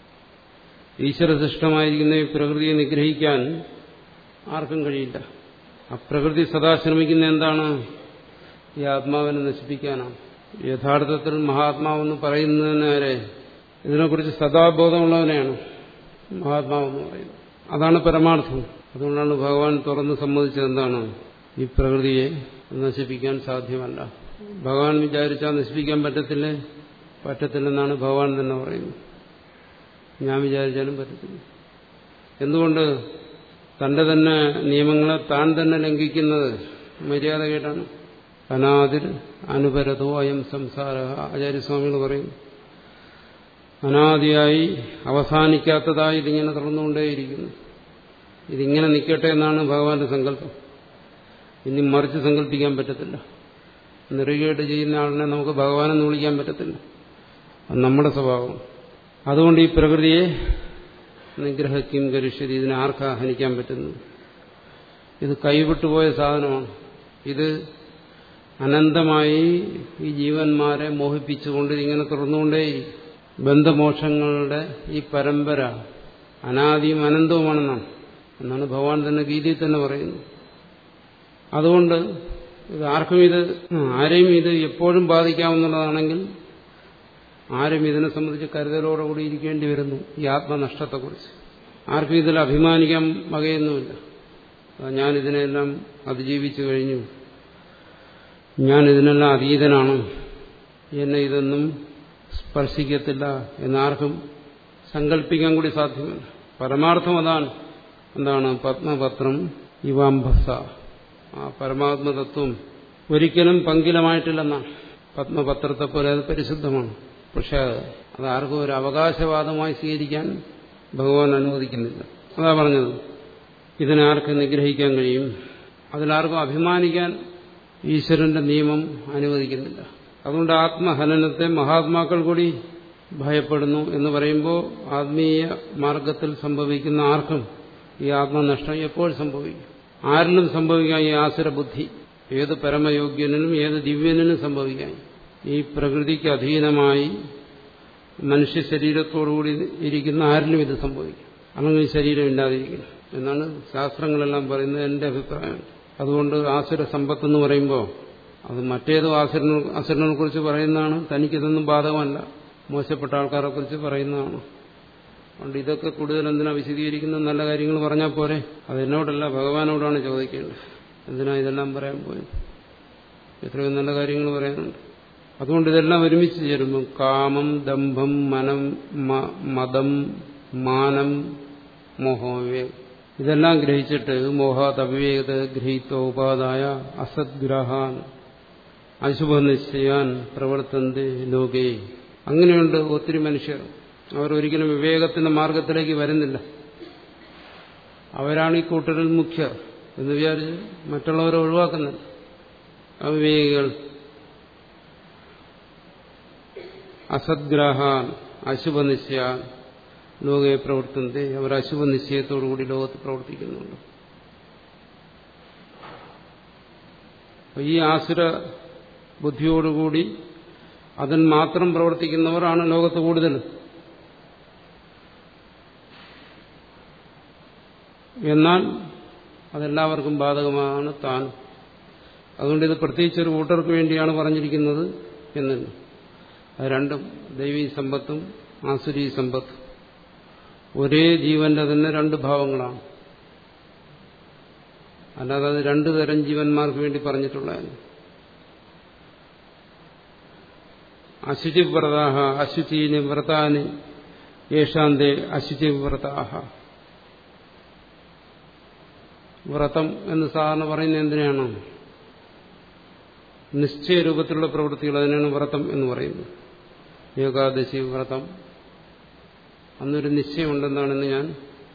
ഈശ്വരശിഷ്ടമായിരിക്കുന്ന ഈ പ്രകൃതിയെ നിഗ്രഹിക്കാൻ ആർക്കും കഴിയില്ല ആ പ്രകൃതി സദാ ശ്രമിക്കുന്ന എന്താണ് ഈ ആത്മാവിനെ നശിപ്പിക്കാനാണ് യഥാർത്ഥത്തിൽ മഹാത്മാവെന്ന് പറയുന്നതിന് വരെ ഇതിനെക്കുറിച്ച് സദാബോധമുള്ളവനെയാണ് മഹാത്മാവെന്ന് പറയുന്നത് അതാണ് പരമാർത്ഥം അതുകൊണ്ടാണ് ഭഗവാൻ തുറന്ന് സമ്മതിച്ചത് എന്താണ് ഈ പ്രകൃതിയെ നശിപ്പിക്കാൻ സാധ്യമല്ല ഭഗവാൻ വിചാരിച്ചാൽ നശിപ്പിക്കാൻ പറ്റത്തില്ലേ പറ്റത്തില്ലെന്നാണ് ഭഗവാൻ തന്നെ പറയുന്നത് ഞാൻ വിചാരിച്ചാലും പറ്റത്തില്ല എന്തുകൊണ്ട് തന്റെ തന്നെ നിയമങ്ങളെ താൻ തന്നെ ലംഘിക്കുന്നത് മര്യാദ കേട്ടാണ് അനാദിർ അനുപരതോ അയം സംസാര ആചാര്യസ്വാമികൾ പറയും അനാദിയായി അവസാനിക്കാത്തതായി ഇതിങ്ങനെ തുടർന്നുകൊണ്ടേയിരിക്കുന്നു ഇതിങ്ങനെ നിൽക്കട്ടെ എന്നാണ് ഭഗവാന്റെ സങ്കല്പം ഇനി മറിച്ച് സങ്കല്പിക്കാൻ പറ്റത്തില്ല നെറുകേട്ട് ചെയ്യുന്ന ആളിനെ നമുക്ക് ഭഗവാനെന്ന് വിളിക്കാൻ പറ്റത്തില്ല അത് നമ്മുടെ സ്വഭാവം അതുകൊണ്ട് ഈ പ്രകൃതിയെ നിഗ്രഹിക്കും കരിഷ്യതി ഇതിനെ ആർക്കാ ഹനിക്കാൻ പറ്റുന്നത് ഇത് കൈവിട്ടുപോയ സാധനമാണ് ഇത് അനന്തമായി ഈ ജീവന്മാരെ മോഹിപ്പിച്ചുകൊണ്ട് ഇങ്ങനെ തുറന്നുകൊണ്ടേ ബന്ധമോക്ഷങ്ങളുടെ ഈ പരമ്പര അനാദിയും അനന്തവുമാണെന്നാണ് എന്നാണ് ഭഗവാൻ തന്നെ ഗീതയിൽ തന്നെ പറയുന്നത് അതുകൊണ്ട് ഇത് ആർക്കും ഇത് ആരെയും ഇത് എപ്പോഴും ബാധിക്കാവുന്നതാണെങ്കിൽ ആരും ഇതിനെ സംബന്ധിച്ച് കരുതലോടുകൂടി ഇരിക്കേണ്ടി വരുന്നു ഈ ആത്മനഷ്ടത്തെക്കുറിച്ച് ആർക്കും ഇതിൽ അഭിമാനിക്കാൻ വകയൊന്നുമില്ല ഞാൻ ഇതിനെല്ലാം അതിജീവിച്ചു കഴിഞ്ഞു ഞാൻ ഇതിനെല്ലാം അതീതനാണ് എന്നെ ഇതൊന്നും സ്പർശിക്കത്തില്ല എന്നാർക്കും സങ്കല്പിക്കാൻ കൂടി സാധ്യമല്ല പരമാർത്ഥം അതാണ് എന്താണ് പത്മപത്രം ഇവാംഭസ ആ പരമാത്മതത്വം ഒരിക്കലും പങ്കിലമായിട്ടില്ലെന്നാണ് പത്മപത്രത്തെ പോലെ അത് പരിശുദ്ധമാണ് പക്ഷെ അത് ആർക്കും ഒരു അവകാശവാദമായി സ്വീകരിക്കാൻ ഭഗവാൻ അനുവദിക്കുന്നില്ല അതാ പറഞ്ഞത് ഇതിനെ ആർക്ക് നിഗ്രഹിക്കാൻ കഴിയും അതിലാർക്കും അഭിമാനിക്കാൻ ഈശ്വരന്റെ നിയമം അനുവദിക്കുന്നില്ല അതുകൊണ്ട് ആത്മഹനനത്തെ മഹാത്മാക്കൾ കൂടി ഭയപ്പെടുന്നു എന്ന് പറയുമ്പോൾ ആത്മീയ മാർഗത്തിൽ സംഭവിക്കുന്ന ആർക്കും ഈ ആത്മനഷ്ടം എപ്പോൾ സംഭവിക്കും ആരിലും സംഭവിക്കാം ഈ ആസുരബുദ്ധി ഏത് പരമയോഗ്യനും ഏത് ദിവ്യനും സംഭവിക്കാം ഈ പ്രകൃതിക്ക് അധീനമായി മനുഷ്യ ശരീരത്തോടുകൂടി ഇരിക്കുന്ന ആരിലും ഇത് സംഭവിക്കും അല്ലെങ്കിൽ ശരീരം ഇല്ലാതിരിക്കണം എന്നാണ് ശാസ്ത്രങ്ങളെല്ലാം പറയുന്നത് എന്റെ അഭിപ്രായം അതുകൊണ്ട് ആസുര സമ്പത്തെന്ന് പറയുമ്പോൾ അത് മറ്റേതോ ആസുരനെ അസുരനെ കുറിച്ച് പറയുന്നതാണ് തനിക്കിതൊന്നും ബാധകമല്ല മോശപ്പെട്ട ആൾക്കാരെ കുറിച്ച് പറയുന്നതാണ് അതുകൊണ്ട് ഇതൊക്കെ കൂടുതൽ എന്തിനാ വിശദീകരിക്കുന്ന നല്ല കാര്യങ്ങൾ പറഞ്ഞാൽ പോരെ അതെന്നോടല്ല ഭഗവാനോടാണ് ചോദിക്കേണ്ടത് എന്തിനാ ഇതെല്ലാം പറയാൻ പോയത് എത്രയോ നല്ല കാര്യങ്ങൾ പറയാനുണ്ട് അതുകൊണ്ട് ഇതെല്ലാം ഒരുമിച്ച് ചേരുമ്പോൾ കാമം ദമ്പം മനം മതം മാനം മോഹോവിവേകം ഇതെല്ലാം ഗ്രഹിച്ചിട്ട് മോഹാത് അവിവേകത ഗ്രഹീത്തോപാതായ അസദ്ഗ്രഹാൻ അശുഭനിശ്ചയാൻ പ്രവർത്തന്തി ലോകേ അങ്ങനെയുണ്ട് ഒത്തിരി മനുഷ്യർ അവർ ഒരിക്കലും വിവേകത്തിന്റെ മാർഗത്തിലേക്ക് വരുന്നില്ല അവരാണ് ഈ കൂട്ടരിൽ മുഖ്യ എന്ന് വിചാരിച്ച് മറ്റുള്ളവരെ ഒഴിവാക്കുന്നില്ല അവിവേകികൾ അസദ്ഗ്രഹാൻ അശുഭനിശ്ചയാൻ ലോകയെ പ്രവർത്തനത്തെ അവർ അശുഭനിശ്ചയത്തോടുകൂടി ലോകത്ത് പ്രവർത്തിക്കുന്നുണ്ട് ഈ ആസുര ബുദ്ധിയോടുകൂടി അതിൽ മാത്രം പ്രവർത്തിക്കുന്നവരാണ് ലോകത്ത് കൂടുതൽ എന്നാൽ അതെല്ലാവർക്കും ബാധകമാണ് താൻ അതുകൊണ്ട് ഇത് പ്രത്യേകിച്ച് ഒരു കൂട്ടർക്ക് വേണ്ടിയാണ് പറഞ്ഞിരിക്കുന്നത് എന്നല്ല അത് രണ്ടും ദൈവീ സമ്പത്തും ആസുരീ സമ്പത്തും ഒരേ ജീവന്റെ തന്നെ രണ്ട് ഭാവങ്ങളാണ് അല്ലാതെ അത് രണ്ടു തരം ജീവന്മാർക്ക് വേണ്ടി പറഞ്ഞിട്ടുള്ളതാണ് അശുചിവ്രതാഹ അശുചീനി വ്രതാനി യേശാന്തേ അശുചിവ്രതാഹ വ്രതം എന്ന് സാധാരണ പറയുന്നത് എന്തിനാണ് നിശ്ചയ രൂപത്തിലുള്ള പ്രവൃത്തികൾ അതിനാണ് വ്രതം എന്ന് പറയുന്നത് ഏകാദശി വ്രതം അന്നൊരു നിശ്ചയമുണ്ടെന്നാണെന്ന് ഞാൻ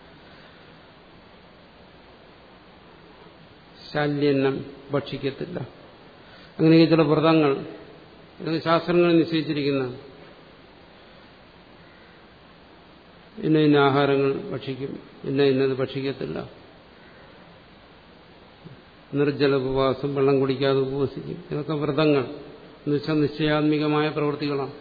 ശാല്യന്നം ഭക്ഷിക്കത്തില്ല അങ്ങനെയൊക്കെ ചില വ്രതങ്ങൾ ഇതൊക്കെ ശാസ്ത്രങ്ങൾ നിശ്ചയിച്ചിരിക്കുന്ന ഇന്ന ഇന്ന ആഹാരങ്ങൾ ഭക്ഷിക്കും ഇന്ന ഇന്നത് ഭക്ഷിക്കത്തില്ല നിർജ്ജല ഉപവാസം വെള്ളം കുടിക്കാതെ ഉപവസിക്കും ഇതൊക്കെ വ്രതങ്ങൾ എന്നുവെച്ചാൽ നിശ്ചയാത്മികമായ പ്രവൃത്തികളാണ്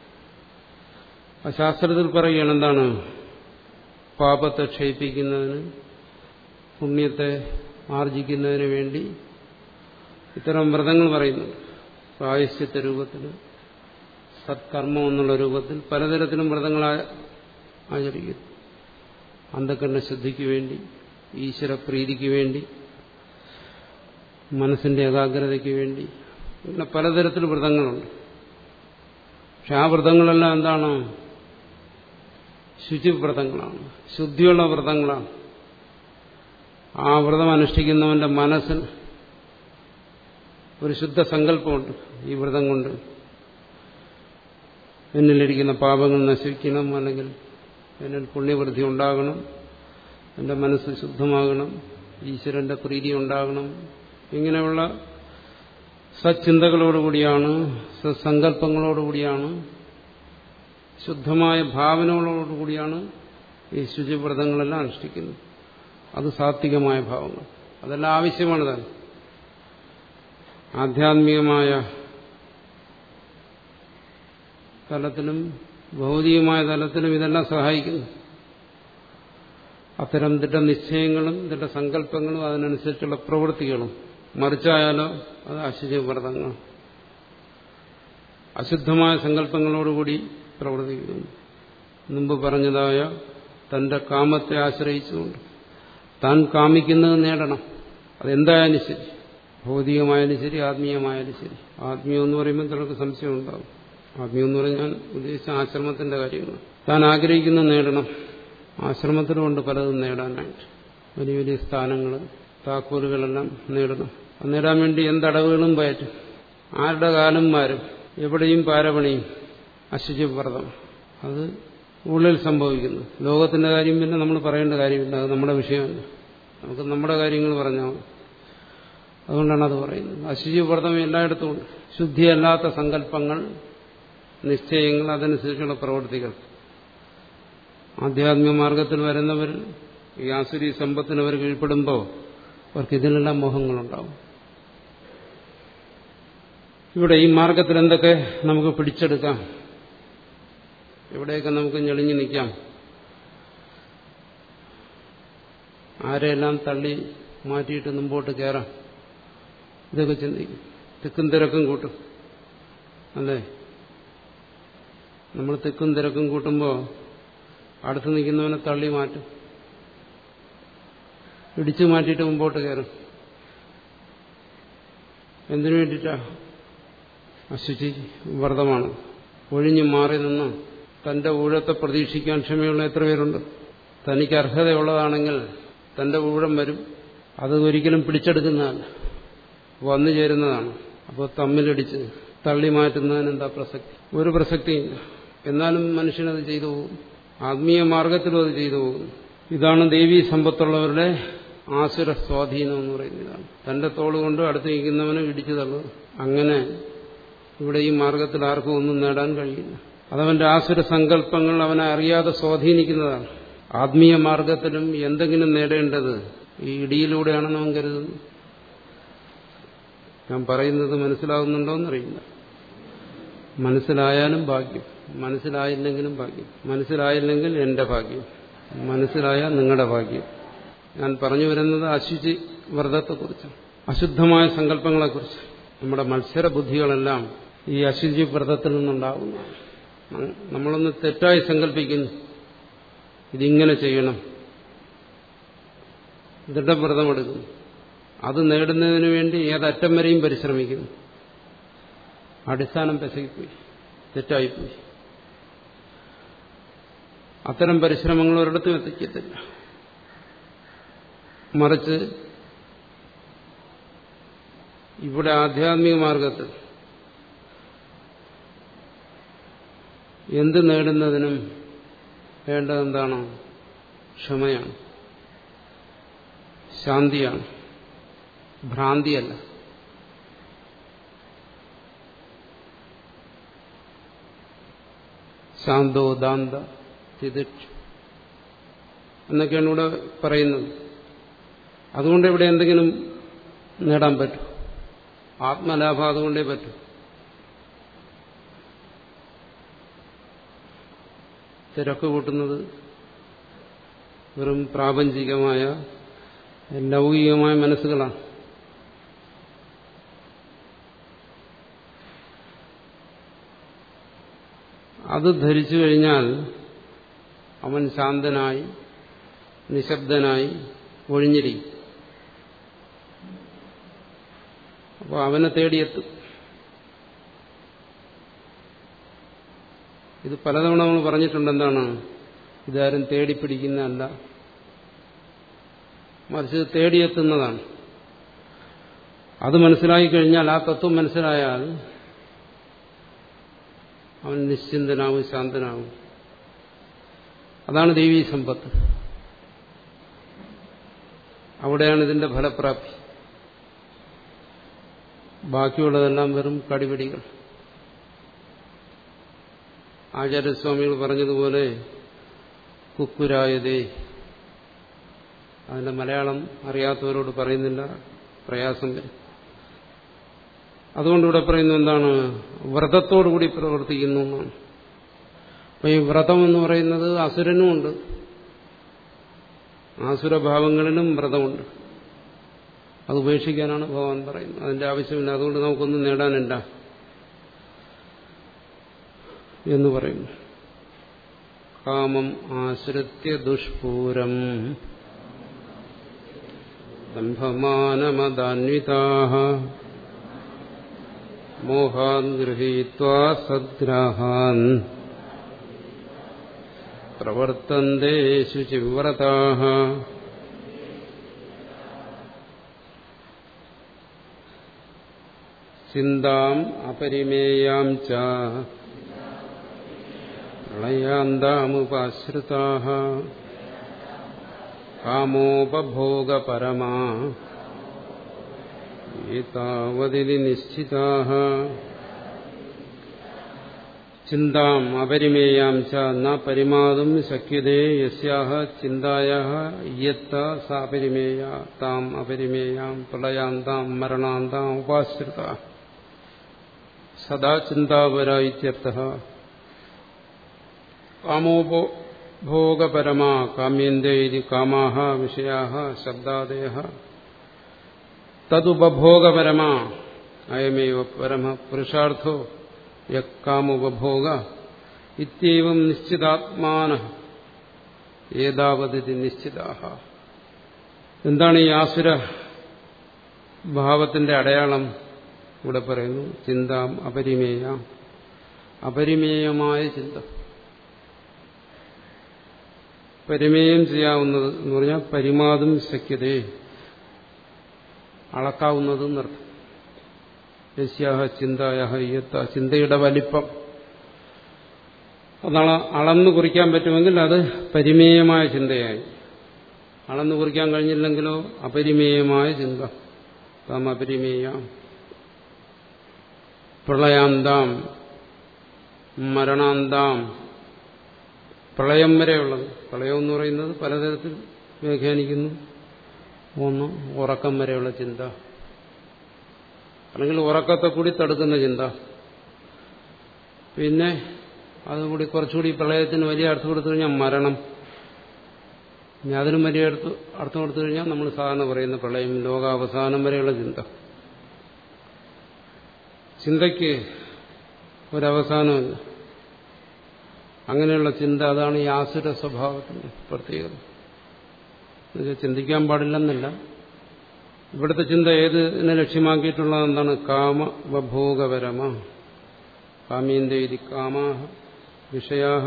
ആ ശാസ്ത്രത്തിൽ പറയുകയാണ് എന്താണ് പാപത്തെ ക്ഷയിപ്പിക്കുന്നതിന് പുണ്യത്തെ ആർജിക്കുന്നതിന് വേണ്ടി ഇത്തരം വ്രതങ്ങൾ പറയുന്നുണ്ട് പ്രായശ്ചിത്ത രൂപത്തിൽ സത്കർമ്മം എന്നുള്ള രൂപത്തിൽ പലതരത്തിലും വ്രതങ്ങൾ ആചരിക്കുന്നു അന്ധക്കണ്ണ ശുദ്ധിക്ക് വേണ്ടി ഈശ്വരപ്രീതിക്ക് വേണ്ടി മനസ്സിന്റെ ഏകാഗ്രതയ്ക്ക് വേണ്ടി ഇങ്ങനെ പലതരത്തിൽ വ്രതങ്ങളുണ്ട് പക്ഷെ ആ വ്രതങ്ങളെല്ലാം എന്താണ് ശുചിവ്രതങ്ങളാണ് ശുദ്ധിയുള്ള വ്രതങ്ങളാണ് ആ വ്രതം അനുഷ്ഠിക്കുന്നവന്റെ മനസ്സിന് ഒരു ശുദ്ധ സങ്കല്പമുണ്ട് ഈ വ്രതം കൊണ്ട് എന്നിലിരിക്കുന്ന പാപങ്ങൾ നശിക്കണം അല്ലെങ്കിൽ എന്നിൽ പുണ്യവൃദ്ധി ഉണ്ടാകണം എൻ്റെ മനസ്സ് ശുദ്ധമാകണം ഈശ്വരന്റെ പ്രീതി ഉണ്ടാകണം ഇങ്ങനെയുള്ള സച്ചിന്തകളോടുകൂടിയാണ് സത്സങ്കല്പങ്ങളോടുകൂടിയാണ് ശുദ്ധമായ ഭാവനകളോടുകൂടിയാണ് ഈ ശുചിവ്രതങ്ങളെല്ലാം അനുഷ്ഠിക്കുന്നത് അത് സാത്വികമായ ഭാവങ്ങൾ അതെല്ലാം ആവശ്യമാണ് താൻ ആധ്യാത്മികമായ തലത്തിലും ഭൗതികമായ തലത്തിലും ഇതെല്ലാം സഹായിക്കുന്നു അത്തരം ദിട്ട നിശ്ചയങ്ങളും ദിട്ട സങ്കല്പങ്ങളും അതിനനുസരിച്ചുള്ള പ്രവൃത്തികളും മറിച്ചായാലോ അത് അശുചിവ്രതങ്ങൾ അശുദ്ധമായ സങ്കല്പങ്ങളോടുകൂടി പ്രവർത്തിക്കുന്നു മുമ്പ് പറഞ്ഞതായ തന്റെ കാമത്തെ ആശ്രയിച്ചുകൊണ്ട് താൻ കാമിക്കുന്നത് നേടണം അതെന്തായാലും ശരി ഭൗതികമായാലും ശരി ആത്മീയമായാലും ശരി ആത്മീയം എന്ന് പറയുമ്പോൾ ചിലർക്ക് സംശയം ഉണ്ടാകും ആത്മീയം എന്ന് പറഞ്ഞാൽ ഉദ്ദേശിച്ച ആശ്രമത്തിന്റെ കാര്യങ്ങൾ താൻ ആഗ്രഹിക്കുന്നത് നേടണം ആശ്രമത്തിലുമുണ്ട് പലതും നേടാനായിട്ട് വലിയ വലിയ സ്ഥാനങ്ങൾ താക്കോലുകളെല്ലാം നേടണം അത് നേടാൻ വേണ്ടി എന്തടവുകളും പയറ്റും ആരുടെ കാലം മാരും എവിടെയും പാരപണിയും അശുചിവ്രതം അത് ഉള്ളിൽ സംഭവിക്കുന്നു ലോകത്തിന്റെ കാര്യം പിന്നെ നമ്മൾ പറയേണ്ട കാര്യമില്ല അത് നമ്മുടെ വിഷയമല്ല നമുക്ക് നമ്മുടെ കാര്യങ്ങൾ പറഞ്ഞാൽ മതി അതുകൊണ്ടാണ് അത് പറയുന്നത് അശുചിവ്രതം എല്ലായിടത്തും ഉണ്ട് ശുദ്ധിയല്ലാത്ത സങ്കല്പങ്ങൾ നിശ്ചയങ്ങൾ അതനുസരിച്ചുള്ള പ്രവൃത്തികൾ ആധ്യാത്മിക മാർഗത്തിൽ വരുന്നവർ ഈ ആസുരി സമ്പത്തിന് അവർ കീഴ്പ്പെടുമ്പോൾ അവർക്ക് ഇതിലെല്ലാം മോഹങ്ങളുണ്ടാവും ഇവിടെ ഈ മാർഗത്തിൽ എന്തൊക്കെ നമുക്ക് പിടിച്ചെടുക്കാം എവിടെയൊക്കെ നമുക്ക് ഞെളിഞ്ഞു നിൽക്കാം ആരെയെല്ലാം തള്ളി മാറ്റിയിട്ട് മുമ്പോട്ട് കയറാം ഇതൊക്കെ ചിന്തിക്കും തിക്കും തിരക്കും കൂട്ടും അല്ലേ നമ്മൾ തിക്കും തിരക്കും കൂട്ടുമ്പോൾ അടുത്ത് നിൽക്കുന്നവനെ തള്ളി മാറ്റും ഇടിച്ചു മാറ്റിയിട്ട് മുമ്പോട്ട് കയറും എന്തിനു വേണ്ടിയിട്ടാ അശുചി വ്രതമാണ് ഒഴിഞ്ഞു മാറി നിന്ന് തന്റെ ഊഴത്തെ പ്രതീക്ഷിക്കാൻ ക്ഷമയുള്ള എത്ര പേരുണ്ട് തനിക്ക് അർഹതയുള്ളതാണെങ്കിൽ തന്റെ ഊഴം വരും അത് ഒരിക്കലും പിടിച്ചെടുക്കുന്നതല്ല വന്നു ചേരുന്നതാണ് അപ്പോൾ തമ്മിലടിച്ച് തള്ളി മാറ്റുന്നതിന് എന്താ പ്രസക്തി ഒരു പ്രസക്തിയില്ല എന്നാലും മനുഷ്യനത് ചെയ്തു പോകും ആത്മീയ മാർഗത്തിലും അത് ചെയ്തു പോകും ഇതാണ് ദേവീ സമ്പത്തുള്ളവരുടെ ആസുര സ്വാധീനം എന്ന് പറയുന്നതാണ് തന്റെ തോളുകൊണ്ട് അടുത്ത് നിൽക്കുന്നവനെ ഇടിച്ചു തള്ളുക അങ്ങനെ ഇവിടെ ഈ മാർഗത്തിൽ ആർക്കും ഒന്നും നേടാൻ കഴിയില്ല അതവന്റെ ആസുര സങ്കല്പങ്ങൾ അവനെ അറിയാതെ സ്വാധീനിക്കുന്നതാണ് ആത്മീയ മാർഗത്തിലും എന്തെങ്കിലും നേടേണ്ടത് ഈ ഇടിയിലൂടെയാണെന്ന് അവൻ കരുതുന്നു ഞാൻ പറയുന്നത് മനസ്സിലാകുന്നുണ്ടോ എന്നറിയില്ല മനസ്സിലായാലും ഭാഗ്യം മനസ്സിലായില്ലെങ്കിലും ഭാഗ്യം മനസ്സിലായില്ലെങ്കിൽ എന്റെ ഭാഗ്യം മനസ്സിലായാൽ നിങ്ങളുടെ ഭാഗ്യം ഞാൻ പറഞ്ഞു വരുന്നത് അശുചി വ്രതത്തെക്കുറിച്ചാണ് അശുദ്ധമായ സങ്കല്പങ്ങളെക്കുറിച്ച് നമ്മുടെ മത്സര ബുദ്ധികളെല്ലാം ഈ അശുചി വ്രതത്തിൽ നിന്നുണ്ടാകുന്നതാണ് നമ്മളൊന്ന് തെറ്റായി സങ്കല്പിക്കുന്നു ഇതിങ്ങനെ ചെയ്യണം ദൃഢവ്രതമെടുക്കുന്നു അത് നേടുന്നതിന് വേണ്ടി ഏതറ്റം വരെയും പരിശ്രമിക്കുന്നു അടിസ്ഥാനം പെസകിപ്പോയി തെറ്റായിപ്പോയി അത്തരം പരിശ്രമങ്ങൾ ഒരിടത്തും എത്തിക്കത്തില്ല മറിച്ച് ഇവിടെ ആധ്യാത്മിക മാർഗത്തിൽ എന്ത് നേടുന്നതിനും വേണ്ടത് എന്താണ് ക്ഷമയാണ് ശാന്തിയാണ് ഭ്രാന്തിയല്ല ശാന്തോ ദാന്ത തിദിക്ഷ എന്നൊക്കെയാണ് ഇവിടെ പറയുന്നത് അതുകൊണ്ട് ഇവിടെ എന്തെങ്കിലും നേടാൻ പറ്റും ആത്മലാഭം അതുകൊണ്ടേ പറ്റും തിരക്ക് കൂട്ടുന്നത് വെറും പ്രാപഞ്ചികമായ ലൗകികമായ മനസ്സുകളാണ് അത് ധരിച്ചു കഴിഞ്ഞാൽ അവൻ ശാന്തനായി നിശബ്ദനായി ഒഴിഞ്ഞിരിക്കും അപ്പോൾ അവനെ തേടിയെത്തും ഇത് പലതവണ നമ്മൾ പറഞ്ഞിട്ടുണ്ട് എന്താണ് ഇതാരും തേടിപ്പിടിക്കുന്നതല്ല മറിച്ച് തേടിയെത്തുന്നതാണ് അത് മനസ്സിലാക്കി കഴിഞ്ഞാൽ ആ തത്വം മനസ്സിലായാൽ അവൻ നിശ്ചിന്തനാവും ശാന്തനാവും അതാണ് ദൈവീ സമ്പത്ത് അവിടെയാണ് ഇതിന്റെ ഫലപ്രാപ്തി ബാക്കിയുള്ളതെല്ലാം വെറും കടിപിടികൾ ആചാര്യസ്വാമികൾ പറഞ്ഞതുപോലെ കുക്കുരായതേ അതിന്റെ മലയാളം അറിയാത്തവരോട് പറയുന്നില്ല പ്രയാസം വരും അതുകൊണ്ട് ഇവിടെ പറയുന്നത് എന്താണ് വ്രതത്തോടുകൂടി പ്രവർത്തിക്കുന്നു എന്നാണ് അപ്പൊ ഈ വ്രതം എന്ന് പറയുന്നത് അസുരനുമുണ്ട് ആസുരഭാവങ്ങളിലും വ്രതമുണ്ട് അത് ഉപേക്ഷിക്കാനാണ് ഭഗവാൻ പറയുന്നത് അതിന്റെ ആവശ്യമില്ല അതുകൊണ്ട് നമുക്കൊന്നും നേടാനില്ല എന്ന് പറയുന്നു കാമം ആശ്രിത്യ ദുഷ്പൂരം ദംഭമാനമദാന്വിതാ മോഹാൻ ഗൃഹീത്വാ സദ്ഗ്രാഹാൻ പ്രവർത്തന്തേ ശുചിവ്രതാ ചിന്താം അപരിമേയാം ച പ്രളയാന്താമുപാശ്രിതാ കാമോപഭോഗപരമാ ഏതാവതിരി നിശ്ചിതാ ചിന്താം അപരിമേയാം ച ന പരിമാതും ശക്യതേ യസ്യാഹ ചിന്തായാഹ യത്ത സാപരിമേയ താം അപരിമേയാം പ്രളയാന്താം മരണാന്താം ഉപാശ്രിത സദാ ചിന്താപര ഇത്യർത്ഥ കാമോപഭോഗപരമാ കാമ്യന്തേ ഇതി കാമാഹ വിഷയാഹ ശബ്ദാദയ തദുപഭോഗപരമാ അയമേവ പരമ പുരുഷാർത്ഥോ യക്കാമുപഭോഗ ഇത്യവം നിശ്ചിതാത്മാന ഏതാവതി നിശ്ചിതാഹ എന്താണ് ഈ ആസുര ഭാവത്തിന്റെ അടയാളം ഇവിടെ പറയുന്നു ചിന്താം അപരിമേയ അപരിമേയമായ ചിന്ത പരിമേയം ചെയ്യാവുന്നത് എന്ന് പറഞ്ഞാൽ പരിമാതും ശക്യതേ അളക്കാവുന്നത് എന്നർത്ഥം യസ്യാഹ ചിന്തായഹ യത്ത ചിന്തയുടെ വലിപ്പം അതാണ് അളന്നു കുറിക്കാൻ പറ്റുമെങ്കിൽ അത് പരിമേയമായ ചിന്തയായി അളന്നു കുറിക്കാൻ കഴിഞ്ഞില്ലെങ്കിലോ അപരിമേയമായ ചിന്ത താം അപരിമേയാം പ്രളയാന്താം മരണാന്താം പ്രളയം വരെയുള്ളത് പ്രളയം എന്ന് പറയുന്നത് പലതരത്തിൽ വ്യാഖ്യാനിക്കുന്നു ഒന്ന് ഉറക്കം വരെയുള്ള ചിന്ത അല്ലെങ്കിൽ ഉറക്കത്തെ കൂടി തടുക്കുന്ന ചിന്ത പിന്നെ അതുകൂടി കുറച്ചുകൂടി പ്രളയത്തിന് വലിയ അർത്ഥം കൊടുത്തു കഴിഞ്ഞാൽ മരണം ഇനി അതിനും വലിയ അർത്ഥം കൊടുത്തു കഴിഞ്ഞാൽ നമ്മൾ സാധാരണ പറയുന്ന പ്രളയം ലോകാവസാനം വരെയുള്ള ചിന്ത ചിന്തയ്ക്ക് ഒരവസാനമില്ല അങ്ങനെയുള്ള ചിന്ത അതാണ് ഈ ആസുര സ്വഭാവത്തിന് പ്രത്യേകത എന്നുവെച്ചാൽ ചിന്തിക്കാൻ പാടില്ലെന്നല്ല ഇവിടുത്തെ ചിന്ത ഏതിനെ ലക്ഷ്യമാക്കിയിട്ടുള്ളത് എന്താണ് കാമ ഉപഭോഗപരമ കാമീന്ദേരി കാമാഹ വിഷയാഹ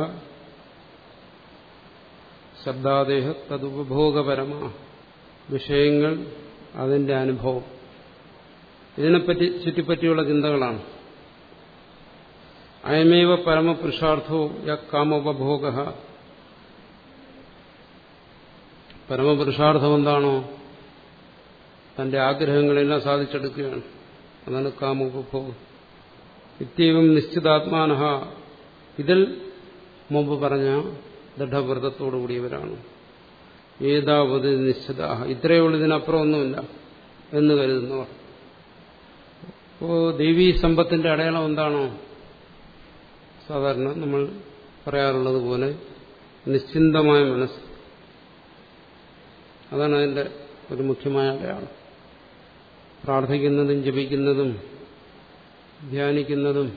ശബ്ദാദേഹ തതുപഭോഗപരമ വിഷയങ്ങൾ അതിന്റെ അനുഭവം ഇതിനെപ്പറ്റി ചുറ്റിപ്പറ്റിയുള്ള ചിന്തകളാണ് അയമേവ പരമപുരുഷാർത്ഥോ യ കാമോപഭോഗ പരമപുരുഷാർത്ഥം എന്താണോ തന്റെ ആഗ്രഹങ്ങളെല്ലാം സാധിച്ചെടുക്കുകയാണ് അതാണ് കാമോപഭോഗം നിത്യവും നിശ്ചിതാത്മാന ഇതിൽ മുമ്പ് പറഞ്ഞ ദൃഢവ്രതത്തോടു കൂടിയവരാണ് ഏതാവത് നിശ്ചിത ഇത്രയേ ഉള്ളൂ ഇതിനപ്പുറം ഒന്നുമില്ല എന്ന് കരുതുന്നവർ അപ്പോ ദേവീ സമ്പത്തിന്റെ അടയാളം എന്താണോ സാധാരണ നമ്മൾ പറയാറുള്ളത് പോലെ നിശ്ചിന്തമായ മനസ്സ് അതാണ് അതിന്റെ ഒരു മുഖ്യമായ അടയാളം പ്രാർത്ഥിക്കുന്നതും ജപിക്കുന്നതും ധ്യാനിക്കുന്നതും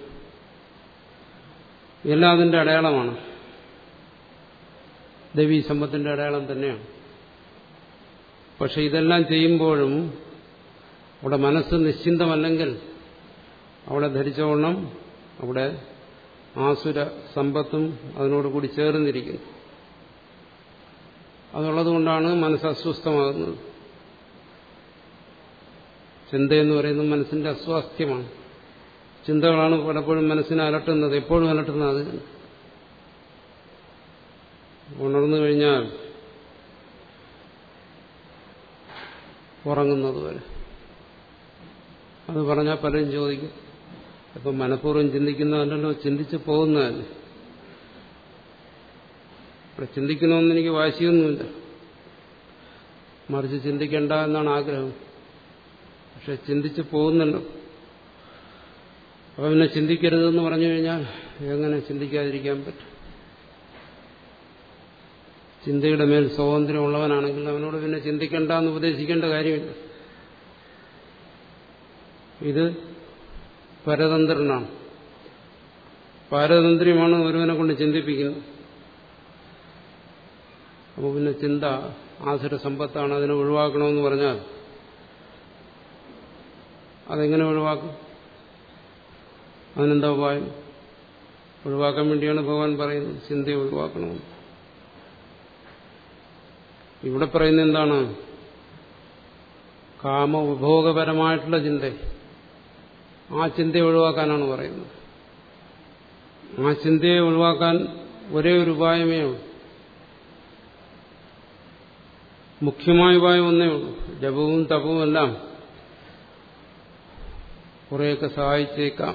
എല്ലാം അതിന്റെ അടയാളമാണ് ദേവീ സമ്പത്തിന്റെ അടയാളം തന്നെയാണ് പക്ഷെ ഇതെല്ലാം ചെയ്യുമ്പോഴും അവിടെ മനസ്സ് നിശ്ചിന്തമല്ലെങ്കിൽ അവിടെ ധരിച്ചവണ്ണം അവിടെ ആസുര സമ്പത്തും അതിനോട് കൂടി ചേർന്നിരിക്കുന്നു അതുള്ളതുകൊണ്ടാണ് മനസ്സ് അസ്വസ്ഥമാകുന്നത് ചിന്തയെന്ന് പറയുന്നത് മനസ്സിന്റെ അസ്വാസ്ഥ്യമാണ് ചിന്തകളാണ് പലപ്പോഴും മനസ്സിനെ അലട്ടുന്നത് എപ്പോഴും അലട്ടുന്നത് അത് ഉണർന്നു കഴിഞ്ഞാൽ ഉറങ്ങുന്നത് വരെ അത് പറഞ്ഞാൽ പലരും ചോദിക്കും ഇപ്പം മനഃപൂർവ്വം ചിന്തിക്കുന്നതല്ലല്ലോ ചിന്തിച്ച് പോകുന്നതല്ലേ ഇവിടെ ചിന്തിക്കണമെന്ന് എനിക്ക് വാശിയൊന്നുമില്ല മറിച്ച് ചിന്തിക്കേണ്ട എന്നാണ് ആഗ്രഹം പക്ഷെ ചിന്തിച്ച് പോകുന്നല്ലോ അപ്പൊ പിന്നെ ചിന്തിക്കരുതെന്ന് പറഞ്ഞു കഴിഞ്ഞാൽ എങ്ങനെ ചിന്തിക്കാതിരിക്കാൻ പറ്റും ചിന്തയുടെ മേൽ സ്വാതന്ത്ര്യമുള്ളവനാണെങ്കിൽ അവനോട് പിന്നെ ചിന്തിക്കണ്ട എന്ന് ഉപദേശിക്കേണ്ട കാര്യമില്ല ഇത് പരതന്ത്രനാണ് പാരതന്ത്ര്യമാണ് ഒരുവനെ കൊണ്ട് ചിന്തിപ്പിക്കുന്നത് അപ്പോൾ പിന്നെ ചിന്ത ആസുര സമ്പത്താണ് അതിനെ ഒഴിവാക്കണമെന്ന് പറഞ്ഞാൽ അതെങ്ങനെ ഒഴിവാക്കും അതിനെന്താ ഉപായം ഒഴിവാക്കാൻ വേണ്ടിയാണ് ഭഗവാൻ പറയുന്നത് ചിന്തയെ ഒഴിവാക്കണമെന്ന് ഇവിടെ പറയുന്നത് എന്താണ് കാമ ഉപഭോഗപരമായിട്ടുള്ള ചിന്ത ആ ചിന്തയെ ഒഴിവാക്കാനാണ് പറയുന്നത് ആ ചിന്തയെ ഒഴിവാക്കാൻ ഒരേ ഒരു ഉപായമേ ഉള്ളൂ മുഖ്യമായ ഉപായം ഒന്നേ ഉള്ളൂ ജപവും തപവും എല്ലാം കുറേയൊക്കെ സഹായിച്ചേക്കാം